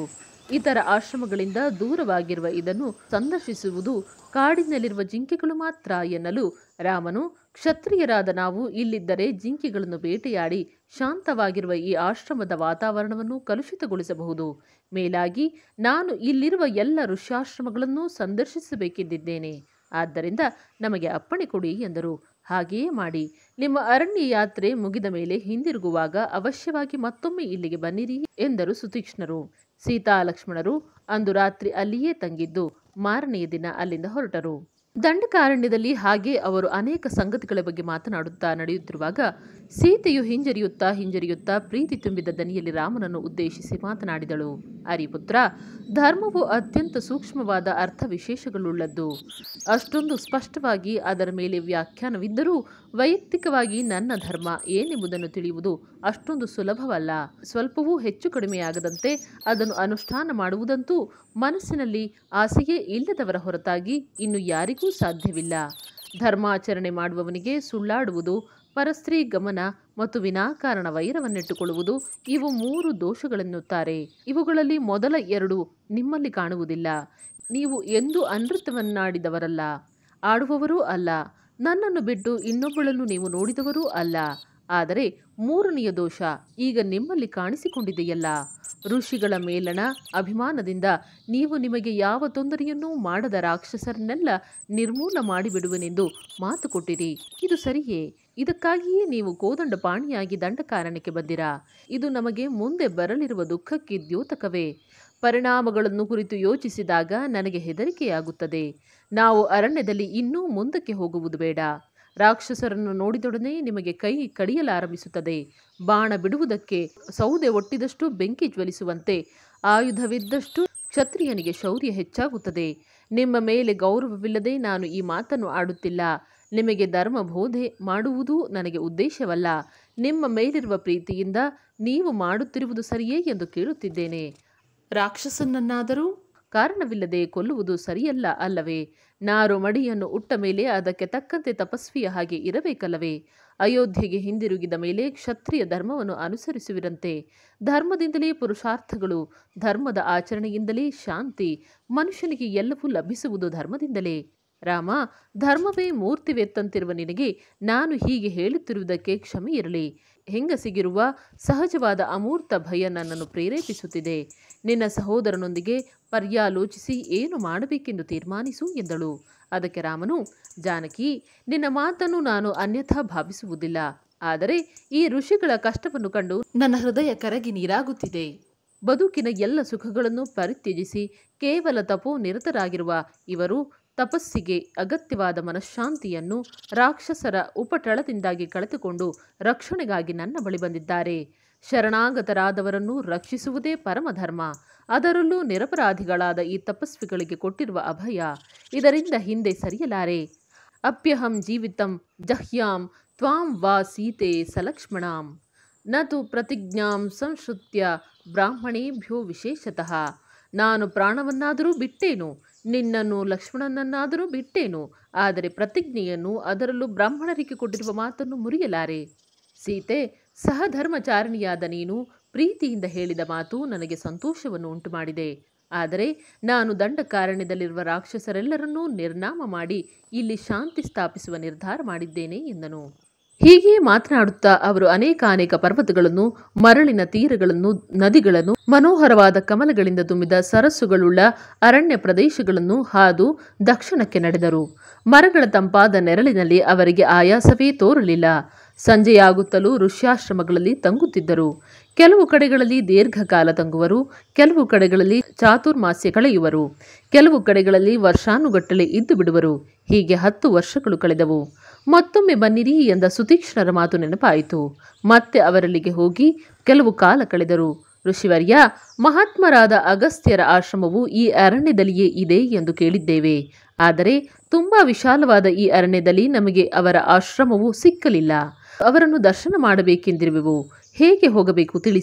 ಇತರ ಆಶ್ರಮಗಳಿಂದ ದೂರವಾಗಿರುವ ಇದನ್ನು ಸಂದರ್ಶಿಸುವುದು ಕಾಡಿನಲ್ಲಿರುವ ಜಿಂಕೆಗಳು ಮಾತ್ರ ಎನ್ನಲು ರಾಮನು ಕ್ಷತ್ರಿಯರಾದ ನಾವು ಇಲ್ಲಿದ್ದರೆ ಜಿಂಕೆಗಳನ್ನು ಬೇಟೆಯಾಡಿ ಶಾಂತವಾಗಿರುವ ಈ ಆಶ್ರಮದ ವಾತಾವರಣವನ್ನು ಕಲುಷಿತಗೊಳಿಸಬಹುದು ಮೇಲಾಗಿ ನಾನು ಇಲ್ಲಿರುವ ಎಲ್ಲ ಋಷ್ಯಾಶ್ರಮಗಳನ್ನು ಸಂದರ್ಶಿಸಬೇಕೆಂದಿದ್ದೇನೆ ಆದ್ದರಿಂದ ನಮಗೆ ಅಪ್ಪಣೆ ಕೊಡಿ ಎಂದರು ಹಾಗೆಯೇ ಮಾಡಿ ನಿಮ್ಮ ಅರಣ್ಯ ಯಾತ್ರೆ ಮುಗಿದ ಮೇಲೆ ಹಿಂದಿರುಗುವಾಗ ಅವಶ್ಯವಾಗಿ ಮತ್ತೊಮ್ಮೆ ಇಲ್ಲಿಗೆ ಬನ್ನಿರಿ ಎಂದರು ಸುತೀಕ್ಷ್ಣರು ಸೀತಾ ಲಕ್ಷ್ಮಣರು ಅಂದು ರಾತ್ರಿ ಅಲ್ಲಿಯೇ ತಂಗಿದ್ದು ಮಾರನೆಯ ದಿನ ಅಲ್ಲಿಂದ ಹೊರಟರು ದಂಡಕಾರಣ್ಯದಲ್ಲಿ ಹಾಗೆ ಅವರು ಅನೇಕ ಸಂಗತಿಗಳ ಬಗ್ಗೆ ಮಾತನಾಡುತ್ತಾ ನಡೆಯುತ್ತಿರುವಾಗ ಸೀತೆಯು ಹಿಂಜರಿಯುತ್ತಾ ಹಿಂಜರಿಯುತ್ತಾ ಪ್ರೀತಿ ತುಂಬಿದ ದನಿಯಲ್ಲಿ ರಾಮನನ್ನು ಉದ್ದೇಶಿಸಿ ಮಾತನಾಡಿದಳು ಅರಿಪುತ್ರ ಧರ್ಮವು ಅತ್ಯಂತ ಸೂಕ್ಷ್ಮವಾದ ಅರ್ಥ ವಿಶೇಷಗಳುಳ್ಳದ್ದು ಅಷ್ಟೊಂದು ಸ್ಪಷ್ಟವಾಗಿ ಅದರ ಮೇಲೆ ವ್ಯಾಖ್ಯಾನವಿದ್ದರೂ ವೈಯಕ್ತಿಕವಾಗಿ ನನ್ನ ಧರ್ಮ ಏನೆಂಬುದನ್ನು ತಿಳಿಯುವುದು ಅಷ್ಟೊಂದು ಸುಲಭವಲ್ಲ ಸ್ವಲ್ಪವೂ ಹೆಚ್ಚು ಕಡಿಮೆಯಾಗದಂತೆ ಅದನ್ನು ಅನುಷ್ಠಾನ ಮಾಡುವುದಂತೂ ಮನಸ್ಸಿನಲ್ಲಿ ಆಸೆಯೇ ಇಲ್ಲದವರ ಹೊರತಾಗಿ ಇನ್ನು ಯಾರಿಗೂ ಸಾಧ್ಯವಿಲ್ಲ ಧರ್ಮಾಚರಣೆ ಮಾಡುವವನಿಗೆ ಸುಳ್ಳಾಡುವುದು ಪರಸ್ತ್ರೀ ಗಮನ ಮತ್ತು ವಿನಾಕಾರಣ ವೈರವನ್ನಿಟ್ಟುಕೊಳ್ಳುವುದು ಇವು ಮೂರು ದೋಷಗಳೆನ್ನುತ್ತಾರೆ ಇವುಗಳಲ್ಲಿ ಮೊದಲ ಎರಡು ನಿಮ್ಮಲ್ಲಿ ಕಾಣುವುದಿಲ್ಲ ನೀವು ಎಂದೂ ಅನೃತವನ್ನಾಡಿದವರಲ್ಲ ಆಡುವವರೂ ಅಲ್ಲ ನನ್ನನ್ನು ಬಿಟ್ಟು ಇನ್ನೊಬ್ಬಳನ್ನು ನೀವು ನೋಡಿದವರೂ ಅಲ್ಲ ಆದರೆ ಮೂರನೆಯ ದೋಷ ಈಗ ನಿಮ್ಮಲ್ಲಿ ಕಾಣಿಸಿಕೊಂಡಿದೆಯಲ್ಲ ಋಷಿಗಳ ಮೇಲಣ ಅಭಿಮಾನದಿಂದ ನೀವು ನಿಮಗೆ ಯಾವ ತೊಂದರೆಯನ್ನೂ ಮಾಡದ ರಾಕ್ಷಸರನ್ನೆಲ್ಲ ನಿರ್ಮೂಲ ಮಾಡಿಬಿಡುವೆನೆಂದು ಮಾತು ಕೊಟ್ಟಿರಿ ಇದು ಸರಿಯೇ ಇದಕ್ಕಾಗಿಯೇ ನೀವು ಕೋದಂಡ ಪಾಣಿಯಾಗಿ ದಂಡಕಾರಣಕ್ಕೆ ಬಂದಿರಾ ಇದು ನಮಗೆ ಮುಂದೆ ಬರಲಿರುವ ದುಃಖಕ್ಕೆ ದ್ಯೋತಕವೇ ಪರಿಣಾಮಗಳನ್ನು ಕುರಿತು ಯೋಚಿಸಿದಾಗ ನನಗೆ ಹೆದರಿಕೆಯಾಗುತ್ತದೆ ನಾವು ಅರಣ್ಯದಲ್ಲಿ ಇನ್ನೂ ಮುಂದಕ್ಕೆ ಹೋಗುವುದು ಬೇಡ ರಾಕ್ಷಸರನ್ನು ನೋಡಿದೊಡನೆ ನಿಮಗೆ ಕೈ ಕಡಿಯಲಾರಂಭಿಸುತ್ತದೆ ಬಾಣ ಬಿಡುವುದಕ್ಕೆ ಸೌದೆ ಒಟ್ಟಿದಷ್ಟು ಬೆಂಕಿ ಜ್ವಲಿಸುವಂತೆ ಆಯುಧವಿದ್ದಷ್ಟು ಕ್ಷತ್ರಿಯನಿಗೆ ಶೌರ್ಯ ಹೆಚ್ಚಾಗುತ್ತದೆ ನಿಮ್ಮ ಮೇಲೆ ಗೌರವವಿಲ್ಲದೆ ನಾನು ಈ ಮಾತನ್ನು ಆಡುತ್ತಿಲ್ಲ ನಿಮಗೆ ಧರ್ಮ ಬೋಧೆ ಮಾಡುವುದೂ ನನಗೆ ಉದ್ದೇಶವಲ್ಲ ನಿಮ್ಮ ಮೇಲಿರುವ ಪ್ರೀತಿಯಿಂದ ನೀವು ಮಾಡುತ್ತಿರುವುದು ಸರಿಯೇ ಎಂದು ಕೇಳುತ್ತಿದ್ದೇನೆ ರಾಕ್ಷಸನನ್ನಾದರೂ ಕಾರಣವಿಲ್ಲದೆ ಕೊಲ್ಲುವುದು ಸರಿಯಲ್ಲ ಅಲ್ಲವೇ ನಾರು ಮಡಿಯನ್ನು ಉಟ್ಟ ಮೇಲೆ ಅದಕ್ಕೆ ತಕ್ಕಂತೆ ತಪಸ್ವಿಯ ಹಾಗೆ ಇರಬೇಕಲ್ಲವೇ ಅಯೋಧ್ಯೆಗೆ ಹಿಂದಿರುಗಿದ ಮೇಲೆ ಕ್ಷತ್ರಿಯ ಧರ್ಮವನ್ನು ಅನುಸರಿಸುವಿರಂತೆ ಧರ್ಮದಿಂದಲೇ ಪುರುಷಾರ್ಥಗಳು ಧರ್ಮದ ಆಚರಣೆಯಿಂದಲೇ ಶಾಂತಿ ಮನುಷ್ಯನಿಗೆ ಎಲ್ಲವೂ ಲಭಿಸುವುದು ಧರ್ಮದಿಂದಲೇ ರಾಮ ಧರ್ಮವೇ ಮೂರ್ತಿವೆತ್ತಂತಿರುವ ನಿನಗೆ ನಾನು ಹೀಗೆ ಹೇಳುತ್ತಿರುವುದಕ್ಕೆ ಕ್ಷಮೆ ಇರಲಿ ಹೆಂಗಸಿಗಿರುವ ಸಹಜವಾದ ಅಮೂರ್ತ ಭಯ ನನ್ನನ್ನು ಪ್ರೇರೇಪಿಸುತ್ತಿದೆ ನಿನ್ನ ಸಹೋದರನೊಂದಿಗೆ ಪರ್ಯಾಲೋಚಿಸಿ ಏನು ಮಾಡಬೇಕೆಂದು ತೀರ್ಮಾನಿಸು ಎಂದಳು ಅದಕ್ಕೆ ರಾಮನು ಜಾನಕಿ ನಿನ್ನ ಮಾತನ್ನು ನಾನು ಅನ್ಯಥಾ ಭಾವಿಸುವುದಿಲ್ಲ ಆದರೆ ಈ ಋಷಿಗಳ ಕಷ್ಟವನ್ನು ಕಂಡು ನನ್ನ ಹೃದಯ ಕರಗಿ ನೀರಾಗುತ್ತಿದೆ ಬದುಕಿನ ಎಲ್ಲ ಸುಖಗಳನ್ನು ಪರಿತ್ಯಜಿಸಿ ಕೇವಲ ತಪೋ ನಿರತರಾಗಿರುವ ಇವರು ತಪಸ್ಸಿಗೆ ಅಗತ್ಯವಾದ ಮನಃಶಾಂತಿಯನ್ನು ರಾಕ್ಷಸರ ಉಪಟಳದಿಂದಾಗಿ ಕಳೆದುಕೊಂಡು ರಕ್ಷಣೆಗಾಗಿ ನನ್ನ ಬಳಿ ಬಂದಿದ್ದಾರೆ ಶರಣಾಗತರಾದವರನ್ನು ರಕ್ಷಿಸುವುದೇ ಪರಮಧರ್ಮ ಅದರಲ್ಲೂ ನಿರಪರಾಧಿಗಳಾದ ಈ ತಪಸ್ವಿಗಳಿಗೆ ಕೊಟ್ಟಿರುವ ಅಭಯ ಇದರಿಂದ ಹಿಂದೆ ಸರಿಯಲಾರೆ ಅಪ್ಯಹಂ ಜೀವಿತಂ ಜಹ್ಯಾಂ ತ್ವಾಂ ವಾ ಸೀತೆ ಸಲಕ್ಷ್ಮಣಾಂ ನ ತು ಪ್ರತಿಜ್ಞಾಂ ಸಂಶ್ರುತ್ಯ ಬ್ರಾಹ್ಮಣೇಭ್ಯೋ ವಿಶೇಷತಃ ನಾನು ಪ್ರಾಣವನ್ನಾದರೂ ಬಿಟ್ಟೇನು ನಿನ್ನನ್ನು ಲಕ್ಷ್ಮಣನನ್ನಾದರೂ ಬಿಟ್ಟೇನು ಆದರೆ ಪ್ರತಿಜ್ಞೆಯನ್ನು ಅದರಲ್ಲೂ ಬ್ರಾಹ್ಮಣರಿಗೆ ಕೊಟ್ಟಿರುವ ಮಾತನ್ನು ಮುರಿಯಲಾರೆ ಸೀತೆ ಸಹಧರ್ಮಚಾರಿಣಿಯಾದ ನೀನು ಪ್ರೀತಿಯಿಂದ ಹೇಳಿದ ಮಾತು ನನಗೆ ಸಂತೋಷವನ್ನು ಉಂಟುಮಾಡಿದೆ ಆದರೆ ನಾನು ದಂಡಕಾರಣ್ಯದಲ್ಲಿರುವ ರಾಕ್ಷಸರೆಲ್ಲರನ್ನೂ ನಿರ್ನಾಮ ಮಾಡಿ ಇಲ್ಲಿ ಶಾಂತಿ ಸ್ಥಾಪಿಸುವ ನಿರ್ಧಾರ ಮಾಡಿದ್ದೇನೆ ಎಂದನು ಹೀಗೆ ಮಾತನಾಡುತ್ತಾ ಅವರು ಅನೇಕ ಅನೇಕ ಪರ್ವತಗಳನ್ನು ಮರಳಿನ ತೀರಗಳನ್ನು ನದಿಗಳನ್ನು ಮನೋಹರವಾದ ಕಮಲಗಳಿಂದ ತುಂಬಿದ ಸರಸ್ಸುಗಳುಳ್ಳ ಅರಣ್ಯ ಪ್ರದೇಶಗಳನ್ನು ಹಾದು ದಕ್ಷಿಣಕ್ಕೆ ನಡೆದರು ಮರಗಳ ತಂಪಾದ ನೆರಳಿನಲ್ಲಿ ಅವರಿಗೆ ಆಯಾಸವೇ ತೋರಲಿಲ್ಲ ಸಂಜೆಯಾಗುತ್ತಲೂ ಋಷ್ಯಾಶ್ರಮಗಳಲ್ಲಿ ತಂಗುತ್ತಿದ್ದರು ಕೆಲವು ಕಡೆಗಳಲ್ಲಿ ದೀರ್ಘಕಾಲ ತಂಗುವರು ಕೆಲವು ಕಡೆಗಳಲ್ಲಿ ಚಾತುರ್ಮಾಸ್ಯ ಕಳೆಯುವರು ಕೆಲವು ಕಡೆಗಳಲ್ಲಿ ವರ್ಷಾನುಗಟ್ಟಲೆ ಇದ್ದು ಬಿಡುವರು ಹೀಗೆ ಹತ್ತು ವರ್ಷಗಳು ಕಳೆದವು ಮತ್ತೊಮ್ಮೆ ಬನ್ನಿರಿ ಎಂದ ಸುತೀಕ್ಷ್ಣರ ಮಾತು ನೆನಪಾಯಿತು ಮತ್ತೆ ಅವರಲ್ಲಿಗೆ ಹೋಗಿ ಕೆಲವು ಕಾಲ ಕಳೆದರು ಋಷಿವರ್ಯ ಮಹಾತ್ಮರಾದ ಅಗಸ್ತ್ಯರ ಆಶ್ರಮವು ಈ ಅರಣ್ಯದಲ್ಲಿಯೇ ಇದೆ ಎಂದು ಕೇಳಿದ್ದೇವೆ ಆದರೆ ತುಂಬಾ ವಿಶಾಲವಾದ ಈ ಅರಣ್ಯದಲ್ಲಿ ನಮಗೆ ಅವರ ಆಶ್ರಮವು ಸಿಕ್ಕಲಿಲ್ಲ ಅವರನ್ನು ದರ್ಶನ ಮಾಡಬೇಕೆಂದಿರುವೆವು ಹೇಗೆ ಹೋಗಬೇಕು ತಿಳಿಸಿ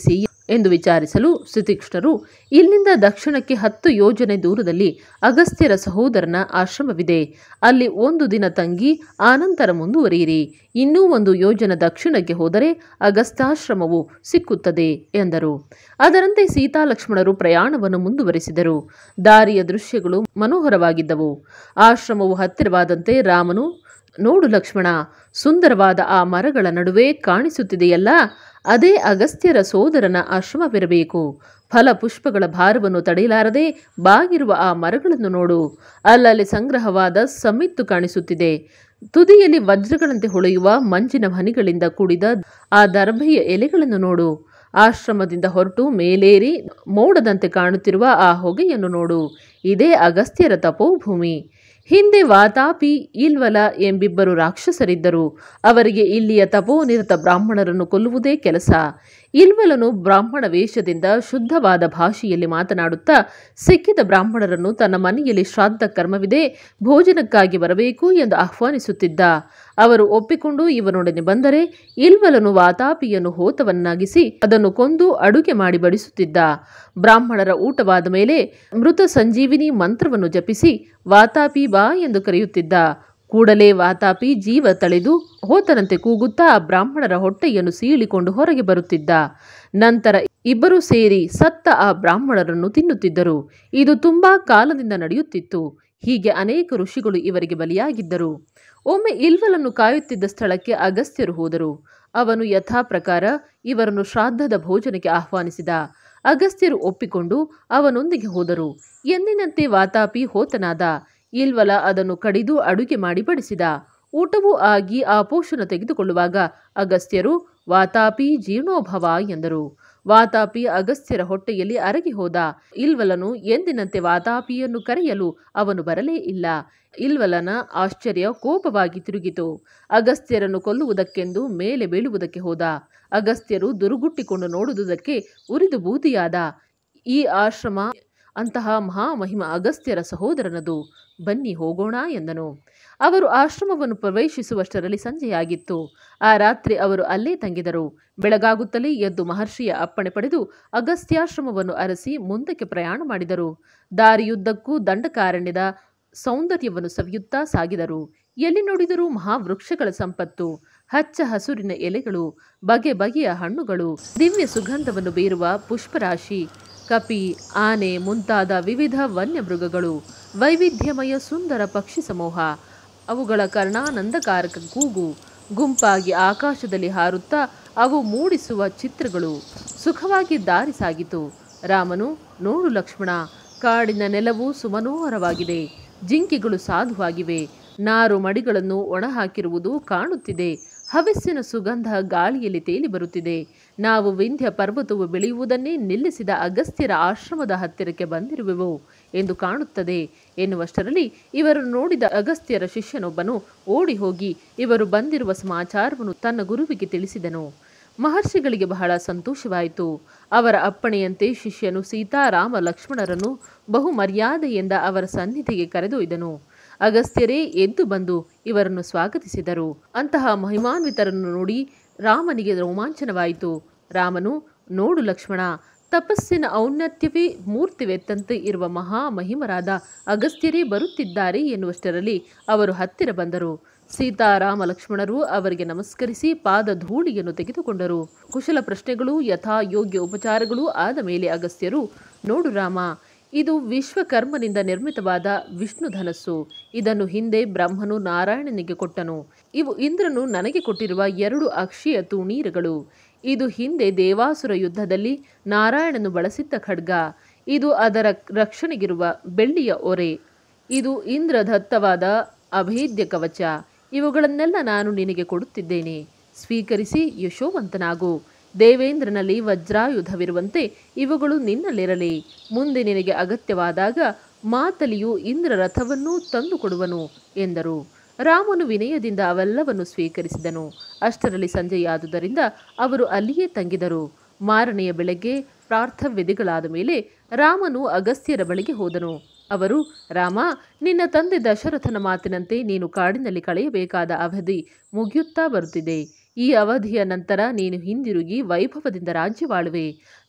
ಎಂದು ವಿಚಾರಿಸಲು ಶ್ರೀಕೃಷ್ಣರು ಇಲ್ಲಿಂದ ದಕ್ಷಿಣಕ್ಕೆ ಹತ್ತು ಯೋಜನೆ ದೂರದಲ್ಲಿ ಅಗಸ್ತ್ಯರ ಸಹೋದರನ ಆಶ್ರಮವಿದೆ ಅಲ್ಲಿ ಒಂದು ದಿನ ತಂಗಿ ಆನಂತರ ಮುಂದುವರಿಯಿರಿ ಇನ್ನೂ ಒಂದು ಯೋಜನ ದಕ್ಷಿಣಕ್ಕೆ ಹೋದರೆ ಅಗಸ್ತ್ಯಾಶ್ರಮವು ಸಿಕ್ಕುತ್ತದೆ ಎಂದರು ಅದರಂತೆ ಸೀತಾಲಕ್ಷ್ಮಣರು ಪ್ರಯಾಣವನ್ನು ಮುಂದುವರಿಸಿದರು ದಾರಿಯ ದೃಶ್ಯಗಳು ಮನೋಹರವಾಗಿದ್ದವು ಆಶ್ರಮವು ಹತ್ತಿರವಾದಂತೆ ರಾಮನು ನೋಡು ಲಕ್ಷ್ಮಣ ಸುಂದರವಾದ ಆ ಮರಗಳ ನಡುವೆ ಕಾಣಿಸುತ್ತಿದೆಯಲ್ಲ ಅದೇ ಅಗಸ್ತ್ಯರ ಸೋದರನ ಆಶ್ರಮವಿರಬೇಕು ಫಲ ಪುಷ್ಪಗಳ ಭಾರವನ್ನು ತಡೆಯಲಾರದೆ ಬಾಗಿರುವ ಆ ಮರಗಳನ್ನು ನೋಡು ಅಲ್ಲಲ್ಲಿ ಸಂಗ್ರಹವಾದ ಸಮ್ಮಿತ್ತು ಕಾಣಿಸುತ್ತಿದೆ ತುದಿಯಲ್ಲಿ ವಜ್ರಗಳಂತೆ ಹೊಳೆಯುವ ಮಂಜಿನ ಹನಿಗಳಿಂದ ಕೂಡಿದ ಆ ದರ್ಭೆಯ ಎಲೆಗಳನ್ನು ನೋಡು ಆಶ್ರಮದಿಂದ ಹೊರಟು ಮೇಲೇರಿ ಮೋಡದಂತೆ ಕಾಣುತ್ತಿರುವ ಆ ಹೊಗೆಯನ್ನು ನೋಡು ಇದೇ ಅಗಸ್ತ್ಯರ ತಪೋಭೂಮಿ ಹಿಂದೆ ವಾತಾಪಿ ಇಲ್ವಲ ಎಂಬಿಬ್ಬರು ರಾಕ್ಷಸರಿದ್ದರು ಅವರಿಗೆ ಇಲ್ಲಿಯ ತಪೋನಿರತ ಬ್ರಾಹ್ಮಣರನ್ನು ಕೊಲ್ಲುವುದೇ ಕೆಲಸ ಇಲ್ವಲನು ಬ್ರಾಹ್ಮಣ ವೇಷದಿಂದ ಶುದ್ಧವಾದ ಭಾಷೆಯಲ್ಲಿ ಮಾತನಾಡುತ್ತಾ ಸಿಕ್ಕಿದ ಬ್ರಾಹ್ಮಣರನ್ನು ತನ್ನ ಮನೆಯಲ್ಲಿ ಶ್ರಾದ್ದ ಕರ್ಮವಿದೆ ಭೋಜನಕ್ಕಾಗಿ ಬರಬೇಕು ಎಂದು ಆಹ್ವಾನಿಸುತ್ತಿದ್ದ ಅವರು ಒಪ್ಪಿಕೊಂಡು ಇವನೊಡನೆ ಬಂದರೆ ಇಲ್ವಲನು ವಾತಾಪಿಯನ್ನು ಹೋತವನ್ನಾಗಿಸಿ ಅದನ್ನು ಕೊಂದು ಅಡುಗೆ ಮಾಡಿ ಬಡಿಸುತ್ತಿದ್ದ ಬ್ರಾಹ್ಮಣರ ಊಟವಾದ ಮೇಲೆ ಮೃತ ಸಂಜೀವಿನಿ ಮಂತ್ರವನ್ನು ಜಪಿಸಿ ವಾತಾಪಿ ಬಾ ಎಂದು ಕರೆಯುತ್ತಿದ್ದ ಕೂಡಲೇ ವಾತಾಪಿ ಜೀವ ತಳೆದು ಹೋತನಂತೆ ಕೂಗುತ್ತಾ ಆ ಬ್ರಾಹ್ಮಣರ ಹೊಟ್ಟೆಯನ್ನು ಸೀಳಿಕೊಂಡು ಹೊರಗೆ ಬರುತ್ತಿದ್ದ ನಂತರ ಇಬ್ಬರೂ ಸೇರಿ ಸತ್ತ ಆ ಬ್ರಾಹ್ಮಣರನ್ನು ತಿನ್ನುತ್ತಿದ್ದರು ಇದು ತುಂಬಾ ಕಾಲದಿಂದ ನಡೆಯುತ್ತಿತ್ತು ಹೀಗೆ ಅನೇಕ ಋಷಿಗಳು ಇವರಿಗೆ ಬಲಿಯಾಗಿದ್ದರು ಒಮ್ಮೆ ಇಲ್ವಲನ್ನು ಕಾಯುತ್ತಿದ್ದ ಸ್ಥಳಕ್ಕೆ ಅಗಸ್ತ್ಯರು ಹೋದರು ಅವನು ಯಥಾ ಪ್ರಕಾರ ಇವರನ್ನು ಶ್ರಾದ್ದದ ಭೋಜನಕ್ಕೆ ಆಹ್ವಾನಿಸಿದ ಅಗಸ್ತ್ಯರು ಒಪ್ಪಿಕೊಂಡು ಅವನೊಂದಿಗೆ ಹೋದರು ಎಂದಿನಂತೆ ವಾತಾಪಿ ಹೋತನಾದ ಇಲ್ವಲ ಅದನ್ನು ಕಡಿದು ಅಡುಗೆ ಮಾಡಿ ಬಡಿಸಿದ ಊಟವೂ ಆಗಿ ಆ ಪೋಷಣ ತೆಗೆದುಕೊಳ್ಳುವಾಗ ಅಗಸ್ತ್ಯರು ವಾತಾಪಿ ಜೀರ್ಣೋಭವ ಎಂದರು ವಾತಾಪಿ ಅಗಸ್ತ್ಯರ ಹೊಟ್ಟೆಯಲ್ಲಿ ಅರಗಿ ಹೋದ ಇಲ್ವಲನು ಎಂದಿನಂತೆ ವಾತಾಪಿಯನ್ನು ಕರೆಯಲು ಅವನು ಬರಲೇ ಇಲ್ಲ ಇಲ್ವಲನ ಆಶ್ಚರ್ಯ ಕೋಪವಾಗಿ ತಿರುಗಿತು ಅಗಸ್ತ್ಯರನ್ನು ಕೊಲ್ಲುವುದಕ್ಕೆಂದು ಮೇಲೆ ಬೀಳುವುದಕ್ಕೆ ಹೋದ ಅಗಸ್ತ್ಯರು ದುರುಗುಟ್ಟಿಕೊಂಡು ನೋಡುವುದಕ್ಕೆ ಉರಿದು ಬೂದಿಯಾದ ಈ ಆಶ್ರಮ ಅಂತಹ ಮಹಾಮಹಿಮ ಅಗಸ್ತ್ಯರ ಸಹೋದರನದು ಬನ್ನಿ ಹೋಗೋಣ ಎಂದನು ಅವರು ಆಶ್ರಮವನ್ನು ಪ್ರವೇಶಿಸುವಷ್ಟರಲ್ಲಿ ಸಂಜೆಯಾಗಿತ್ತು ಆ ರಾತ್ರಿ ಅವರು ಅಲ್ಲೇ ತಂಗಿದರು ಬೆಳಗಾಗುತ್ತಲೇ ಎದ್ದು ಮಹರ್ಷಿಯ ಅಪ್ಪಣೆ ಪಡೆದು ಅಗಸ್ತ್ಯಾಶ್ರಮವನ್ನು ಅರಸಿ ಮುಂದಕ್ಕೆ ಪ್ರಯಾಣ ಮಾಡಿದರು ದಾರಿಯುದ್ದಕ್ಕೂ ದಂಡಕಾರಣ್ಯದ ಸೌಂದರ್ಯವನ್ನು ಸವಿಯುತ್ತಾ ಸಾಗಿದರು ಎಲ್ಲಿ ನೋಡಿದರೂ ಮಹಾವೃಕ್ಷಗಳ ಸಂಪತ್ತು ಹಚ್ಚ ಹಸುರಿನ ಎಲೆಗಳು ಬಗೆ ಬಗೆಯ ಹಣ್ಣುಗಳು ದಿವ್ಯ ಸುಗಂಧವನ್ನು ಬೀರುವ ಪುಷ್ಪರಾಶಿ ಕಪಿ ಆನೆ ಮುಂತಾದ ವಿವಿಧ ವನ್ಯಮೃಗಗಳು ವೈವಿಧ್ಯಮಯ ಸುಂದರ ಪಕ್ಷಿ ಸಮೂಹ ಅವುಗಳ ಕರ್ಣಾನಂದಕಾರಕ ಕೂಗು ಗುಂಪಾಗಿ ಆಕಾಶದಲ್ಲಿ ಹಾರುತ್ತಾ ಅವು ಮೂಡಿಸುವ ಚಿತ್ರಗಳು ಸುಖವಾಗಿ ದಾರಿ ಸಾಗಿತು ರಾಮನು ನೋಡು ಲಕ್ಷ್ಮಣ ಕಾಡಿನ ನೆಲವು ಸುಮನೋಹರವಾಗಿದೆ ಜಿಂಕೆಗಳು ಸಾಧುವಾಗಿವೆ ನಾರು ಮಡಿಗಳನ್ನು ಒಣಹಾಕಿರುವುದು ಕಾಣುತ್ತಿದೆ ಹವಿಸ್ಸಿನ ಸುಗಂಧ ಗಾಳಿಯಲ್ಲಿ ತೇಲಿ ಬರುತ್ತಿದೆ ನಾವು ವಿಂಧ್ಯ ಪರ್ವತವು ಬೆಳೆಯುವುದನ್ನೇ ನಿಲ್ಲಿಸಿದ ಅಗಸ್ತ್ಯರ ಆಶ್ರಮದ ಹತ್ತಿರಕ್ಕೆ ಬಂದಿರುವೆವು ಎಂದು ಕಾಣುತ್ತದೆ ಎನ್ನುವಷ್ಟರಲ್ಲಿ ಇವರನ್ನು ನೋಡಿದ ಅಗಸ್ತ್ಯರ ಶಿಷ್ಯನೊಬ್ಬನು ಓಡಿ ಹೋಗಿ ಇವರು ಬಂದಿರುವ ಸಮಾಚಾರವನ್ನು ತನ್ನ ಗುರುವಿಗೆ ತಿಳಿಸಿದನು ಮಹರ್ಷಿಗಳಿಗೆ ಬಹಳ ಸಂತೋಷವಾಯಿತು ಅವರ ಅಪ್ಪಣೆಯಂತೆ ಶಿಷ್ಯನು ಸೀತಾರಾಮ ಲಕ್ಷ್ಮಣರನ್ನು ಬಹು ಮರ್ಯಾದೆಯಿಂದ ಅವರ ಸನ್ನಿಧಿಗೆ ಕರೆದೊಯ್ದನು ಅಗಸ್ತ್ಯರೇ ಎದ್ದು ಬಂದು ಇವರನ್ನು ಸ್ವಾಗತಿಸಿದರು ಅಂತಹ ಮಹಿಮಾನ್ವಿತರನ್ನು ನೋಡಿ ರಾಮನಿಗೆ ರೋಮಾಂಚನವಾಯಿತು ರಾಮನು ನೋಡು ಲಕ್ಷ್ಮಣ ತಪಸ್ಸಿನ ಔನ್ನತ್ಯವೇ ಮೂರ್ತಿವೆತ್ತಂತೆ ಇರುವ ಮಹಾಮಹಿಮರಾದ ಅಗಸ್ತ್ಯರೇ ಬರುತ್ತಿದ್ದಾರೆ ಎನ್ನುವಷ್ಟರಲ್ಲಿ ಅವರು ಹತ್ತಿರ ಬಂದರು ಸೀತಾರಾಮ ಲಕ್ಷ್ಮಣರು ಅವರಿಗೆ ನಮಸ್ಕರಿಸಿ ಪಾದ ಧೂಳಿಯನ್ನು ತೆಗೆದುಕೊಂಡರು ಕುಶಲ ಪ್ರಶ್ನೆಗಳು ಯಥಾ ಯೋಗ್ಯ ಉಪಚಾರಗಳೂ ಆದ ಮೇಲೆ ಅಗಸ್ತ್ಯರು ನೋಡು ರಾಮ ಇದು ವಿಶ್ವಕರ್ಮನಿಂದ ನಿರ್ಮಿತವಾದ ವಿಷ್ಣು ಧನಸ್ಸು ಇದನ್ನು ಹಿಂದೆ ಬ್ರಹ್ಮನು ನಾರಾಯಣನಿಗೆ ಕೊಟ್ಟನು ಇವು ಇಂದ್ರನು ನನಗೆ ಕೊಟ್ಟಿರುವ ಎರಡು ಅಕ್ಷೀಯ ತೂಣೀರಗಳು ಇದು ಹಿಂದೆ ದೇವಾಸುರ ಯುದ್ಧದಲ್ಲಿ ನಾರಾಯಣನು ಬಳಸಿದ್ದ ಖಡ್ಗ ಇದು ಅದರ ರಕ್ಷಣೆಗಿರುವ ಬೆಳ್ಳಿಯ ಒರೆ ಇದು ಇಂದ್ರದತ್ತವಾದ ಅಭೇದ್ಯ ಕವಚ ಇವುಗಳನ್ನೆಲ್ಲ ನಾನು ನಿನಗೆ ಕೊಡುತ್ತಿದ್ದೇನೆ ಸ್ವೀಕರಿಸಿ ಯಶೋವಂತನಾಗು ದೇವೇಂದ್ರನಲ್ಲಿ ವಜ್ರಾಯುಧವಿರುವಂತೆ ಇವುಗಳು ನಿನ್ನಲ್ಲಿರಲಿ ಮುಂದೆ ನಿನಗೆ ಅಗತ್ಯವಾದಾಗ ಮಾತಲಿಯು ಇಂದ್ರ ರಥವನ್ನೂ ತಂದು ಕೊಡುವನು ಎಂದರು ರಾಮನು ವಿನಯದಿಂದ ಅವೆಲ್ಲವನ್ನು ಸ್ವೀಕರಿಸಿದನು ಅಷ್ಟರಲ್ಲಿ ಸಂಜೆಯಾದುದರಿಂದ ಅವರು ಅಲ್ಲಿಯೇ ತಂಗಿದರು ಮಾರನೆಯ ಬೆಳಗ್ಗೆ ಪ್ರಾರ್ಥವ್ಯದಿಗಳಾದ ಮೇಲೆ ರಾಮನು ಅಗಸ್ತ್ಯರ ಬಳಿಗೆ ಹೋದನು ಅವರು ರಾಮ ನಿನ್ನ ತಂದೆ ದಶರಥನ ಮಾತಿನಂತೆ ನೀನು ಕಾಡಿನಲ್ಲಿ ಕಳೆಯಬೇಕಾದ ಅವಧಿ ಮುಗಿಯುತ್ತಾ ಬರುತ್ತಿದೆ ಈ ಅವಧಿಯ ನಂತರ ನೀನು ಹಿಂದಿರುಗಿ ವೈಭವದಿಂದ ರಾಜ್ಯವಾಳುವೆ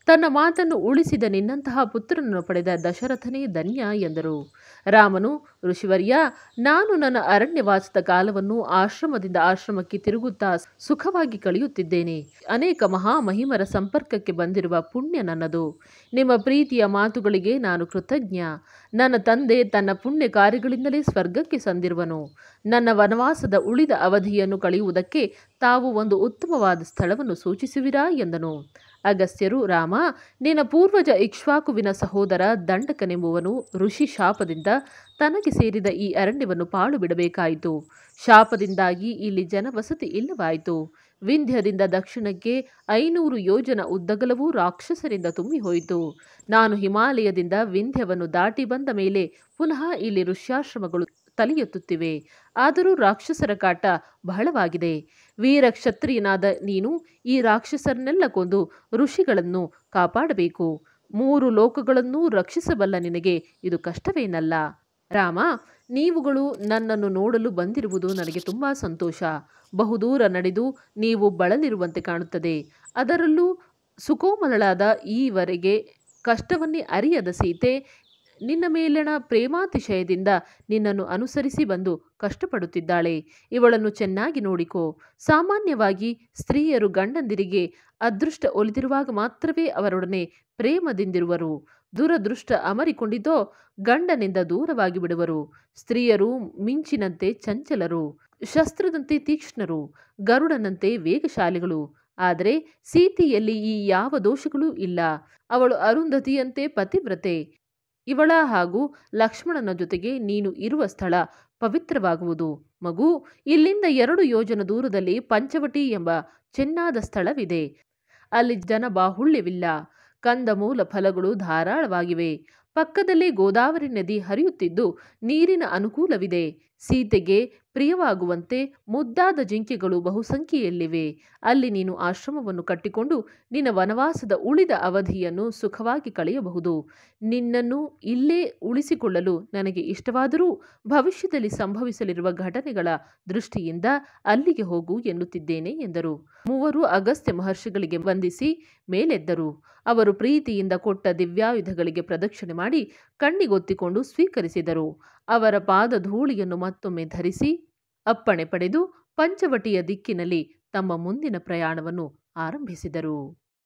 ತನ್ನ ಮಾತನ್ನು ಉಳಿಸಿದ ನಿನ್ನಂತಹ ಪುತ್ರನನ್ನು ಪಡೆದ ದಶರಥನೇ ಧನ್ಯ ಎಂದರು ರಾಮನು ಋಷಿವರ್ಯ ನಾನು ನನ್ನ ಅರಣ್ಯವಾಸದ ಕಾಲವನ್ನು ಆಶ್ರಮದಿಂದ ಆಶ್ರಮಕ್ಕೆ ತಿರುಗುತ್ತಾ ಸುಖವಾಗಿ ಕಳೆಯುತ್ತಿದ್ದೇನೆ ಅನೇಕ ಮಹಾಮಹಿಮರ ಸಂಪರ್ಕಕ್ಕೆ ಬಂದಿರುವ ಪುಣ್ಯ ನನ್ನದು ನಿಮ್ಮ ಪ್ರೀತಿಯ ಮಾತುಗಳಿಗೆ ನಾನು ಕೃತಜ್ಞ ನನ್ನ ತಂದೆ ತನ್ನ ಪುಣ್ಯ ಕಾರ್ಯಗಳಿಂದಲೇ ಸ್ವರ್ಗಕ್ಕೆ ಸಂದಿರುವನು ನನ್ನ ವನವಾಸದ ಉಳಿದ ಅವಧಿಯನ್ನು ಕಳೆಯುವುದಕ್ಕೆ ತಾವು ಒಂದು ಉತ್ತಮವಾದ ಸ್ಥಳವನ್ನು ಸೂಚಿಸುವಿರಾ ಎಂದನು ಅಗಸ್ತ್ಯರು ರಾಮ ನಿನ್ನ ಪೂರ್ವಜ ಇಕ್ಷ್ವಾಕುವಿನ ಸಹೋದರ ದಂಡಕನೆಂಬುವನು ಋಷಿ ಶಾಪದಿಂದ ತನಗೆ ಸೇರಿದ ಈ ಅರಣ್ಯವನ್ನು ಪಾಳು ಬಿಡಬೇಕಾಯಿತು ಶಾಪದಿಂದಾಗಿ ಇಲ್ಲಿ ಜನವಸತಿ ಇಲ್ಲವಾಯಿತು ವಿಂಧ್ಯದಿಂದ ದಕ್ಷಿಣಕ್ಕೆ ಐನೂರು ಯೋಜನ ಉದ್ದಗಲವೂ ರಾಕ್ಷಸರಿಂದ ತುಂಬಿ ಹೋಯಿತು ನಾನು ಹಿಮಾಲಯದಿಂದ ವಿಂಧ್ಯವನ್ನು ದಾಟಿ ಬಂದ ಮೇಲೆ ಪುನಃ ಇಲ್ಲಿ ಋಷ್ಯಾಶ್ರಮಗಳು ತಲೆ ಎತ್ತುತ್ತಿವೆ ಆದರೂ ರಾಕ್ಷಸರ ಕಾಟ ಬಹಳವಾಗಿದೆ ವೀರ ಕ್ಷತ್ರಿಯನಾದ ನೀನು ಈ ರಾಕ್ಷಸರನ್ನೆಲ್ಲ ಕೊಂದು ಋಷಿಗಳನ್ನು ಕಾಪಾಡಬೇಕು ಮೂರು ಲೋಕಗಳನ್ನೂ ರಕ್ಷಿಸಬಲ್ಲ ನಿನಗೆ ಇದು ಕಷ್ಟವೇನಲ್ಲ ರಾಮ ನೀವುಗಳು ನನ್ನನ್ನು ನೋಡಲು ಬಂದಿರುವುದು ನನಗೆ ತುಂಬ ಸಂತೋಷ ಬಹುದೂರ ನಡೆದು ನೀವು ಬಳಲಿರುವಂತೆ ಕಾಣುತ್ತದೆ ಅದರಲ್ಲೂ ಸುಕೋಮಲಳಾದ ಈವರೆಗೆ ಕಷ್ಟವನ್ನೇ ಅರಿಯದ ಸೀತೆ ನಿನ್ನ ಮೇಲಣ ಪ್ರೇಮಾತಿಶಯದಿಂದ ನಿನ್ನನ್ನು ಅನುಸರಿಸಿ ಬಂದು ಕಷ್ಟಪಡುತ್ತಿದ್ದಾಳೆ ಇವಳನ್ನು ಚೆನ್ನಾಗಿ ನೋಡಿಕೋ ಸಾಮಾನ್ಯವಾಗಿ ಸ್ತ್ರೀಯರು ಗಂಡಂದಿರಿಗೆ ಅದೃಷ್ಟ ಒಲಿದಿರುವಾಗ ಮಾತ್ರವೇ ಅವರೊಡನೆ ಪ್ರೇಮದಿಂದಿರುವರು ದುರದೃಷ್ಟ ಅಮರಿಕೊಂಡಿದ್ದೋ ಗಂಡನಿಂದ ದೂರವಾಗಿ ಬಿಡುವರು ಸ್ತ್ರೀಯರು ಮಿಂಚಿನಂತೆ ಚಂಚಲರು ಶಸ್ತ್ರದಂತೆ ತೀಕ್ಷ್ಣರು ಗರುಡನಂತೆ ವೇಗಶಾಲಿಗಳು ಆದರೆ ಸೀತೆಯಲ್ಲಿ ಈ ಯಾವ ದೋಷಗಳೂ ಇಲ್ಲ ಅವಳು ಅರುಂಧತಿಯಂತೆ ಪತಿವ್ರತೆ ಇವಳ ಹಾಗೂ ಲಕ್ಷ್ಮಣನ ಜೊತೆಗೆ ನೀನು ಇರುವ ಸ್ಥಳ ಪವಿತ್ರವಾಗುವುದು ಮಗು ಇಲ್ಲಿಂದ ಎರಡು ಯೋಜನ ದೂರದಲ್ಲಿ ಪಂಚವಟಿ ಎಂಬ ಚೆನ್ನಾದ ಸ್ಥಳವಿದೆ ಅಲ್ಲಿ ಜನ ಬಾಹುಳ್ಯವಿಲ್ಲ ಕಂದಮೂಲ ಫಲಗಳು ಧಾರಾಳವಾಗಿವೆ ಪಕ್ಕದಲ್ಲೇ ಗೋದಾವರಿ ನದಿ ಹರಿಯುತ್ತಿದ್ದು ನೀರಿನ ಅನುಕೂಲವಿದೆ ಸೀತೆಗೆ ಪ್ರಿಯವಾಗುವಂತೆ ಮುದ್ದಾದ ಜಿಂಕೆಗಳು ಬಹುಸಂಖ್ಯೆಯಲ್ಲಿವೆ ಅಲ್ಲಿ ನೀನು ಆಶ್ರಮವನ್ನು ಕಟ್ಟಿಕೊಂಡು ನಿನ್ನ ವನವಾಸದ ಉಳಿದ ಅವಧಿಯನ್ನು ಸುಖವಾಗಿ ಕಳೆಯಬಹುದು ನಿನ್ನನ್ನು ಇಲ್ಲೇ ಉಳಿಸಿಕೊಳ್ಳಲು ನನಗೆ ಇಷ್ಟವಾದರೂ ಭವಿಷ್ಯದಲ್ಲಿ ಸಂಭವಿಸಲಿರುವ ಘಟನೆಗಳ ದೃಷ್ಟಿಯಿಂದ ಅಲ್ಲಿಗೆ ಹೋಗು ಎನ್ನುತ್ತಿದ್ದೇನೆ ಎಂದರು ಮೂವರು ಅಗಸ್ತ್ಯ ಮಹರ್ಷಿಗಳಿಗೆ ವಂದಿಸಿ ಮೇಲೆದ್ದರು ಅವರು ಪ್ರೀತಿಯಿಂದ ಕೊಟ್ಟ ದಿವ್ಯಾಯುಧಗಳಿಗೆ ಪ್ರದಕ್ಷಿಣೆ ಮಾಡಿ ಕಣ್ಣಿಗೊತ್ತಿಕೊಂಡು ಸ್ವೀಕರಿಸಿದರು ಅವರ ಪಾದ ಧೂಳಿಯನ್ನು ಮತ್ತೊಮ್ಮೆ ಧರಿಸಿ ಅಪ್ಪಣೆ ಪಡೆದು ಪಂಚವಟಿಯ ದಿಕ್ಕಿನಲ್ಲಿ ತಮ್ಮ ಮುಂದಿನ ಪ್ರಯಾಣವನ್ನು ಆರಂಭಿಸಿದರು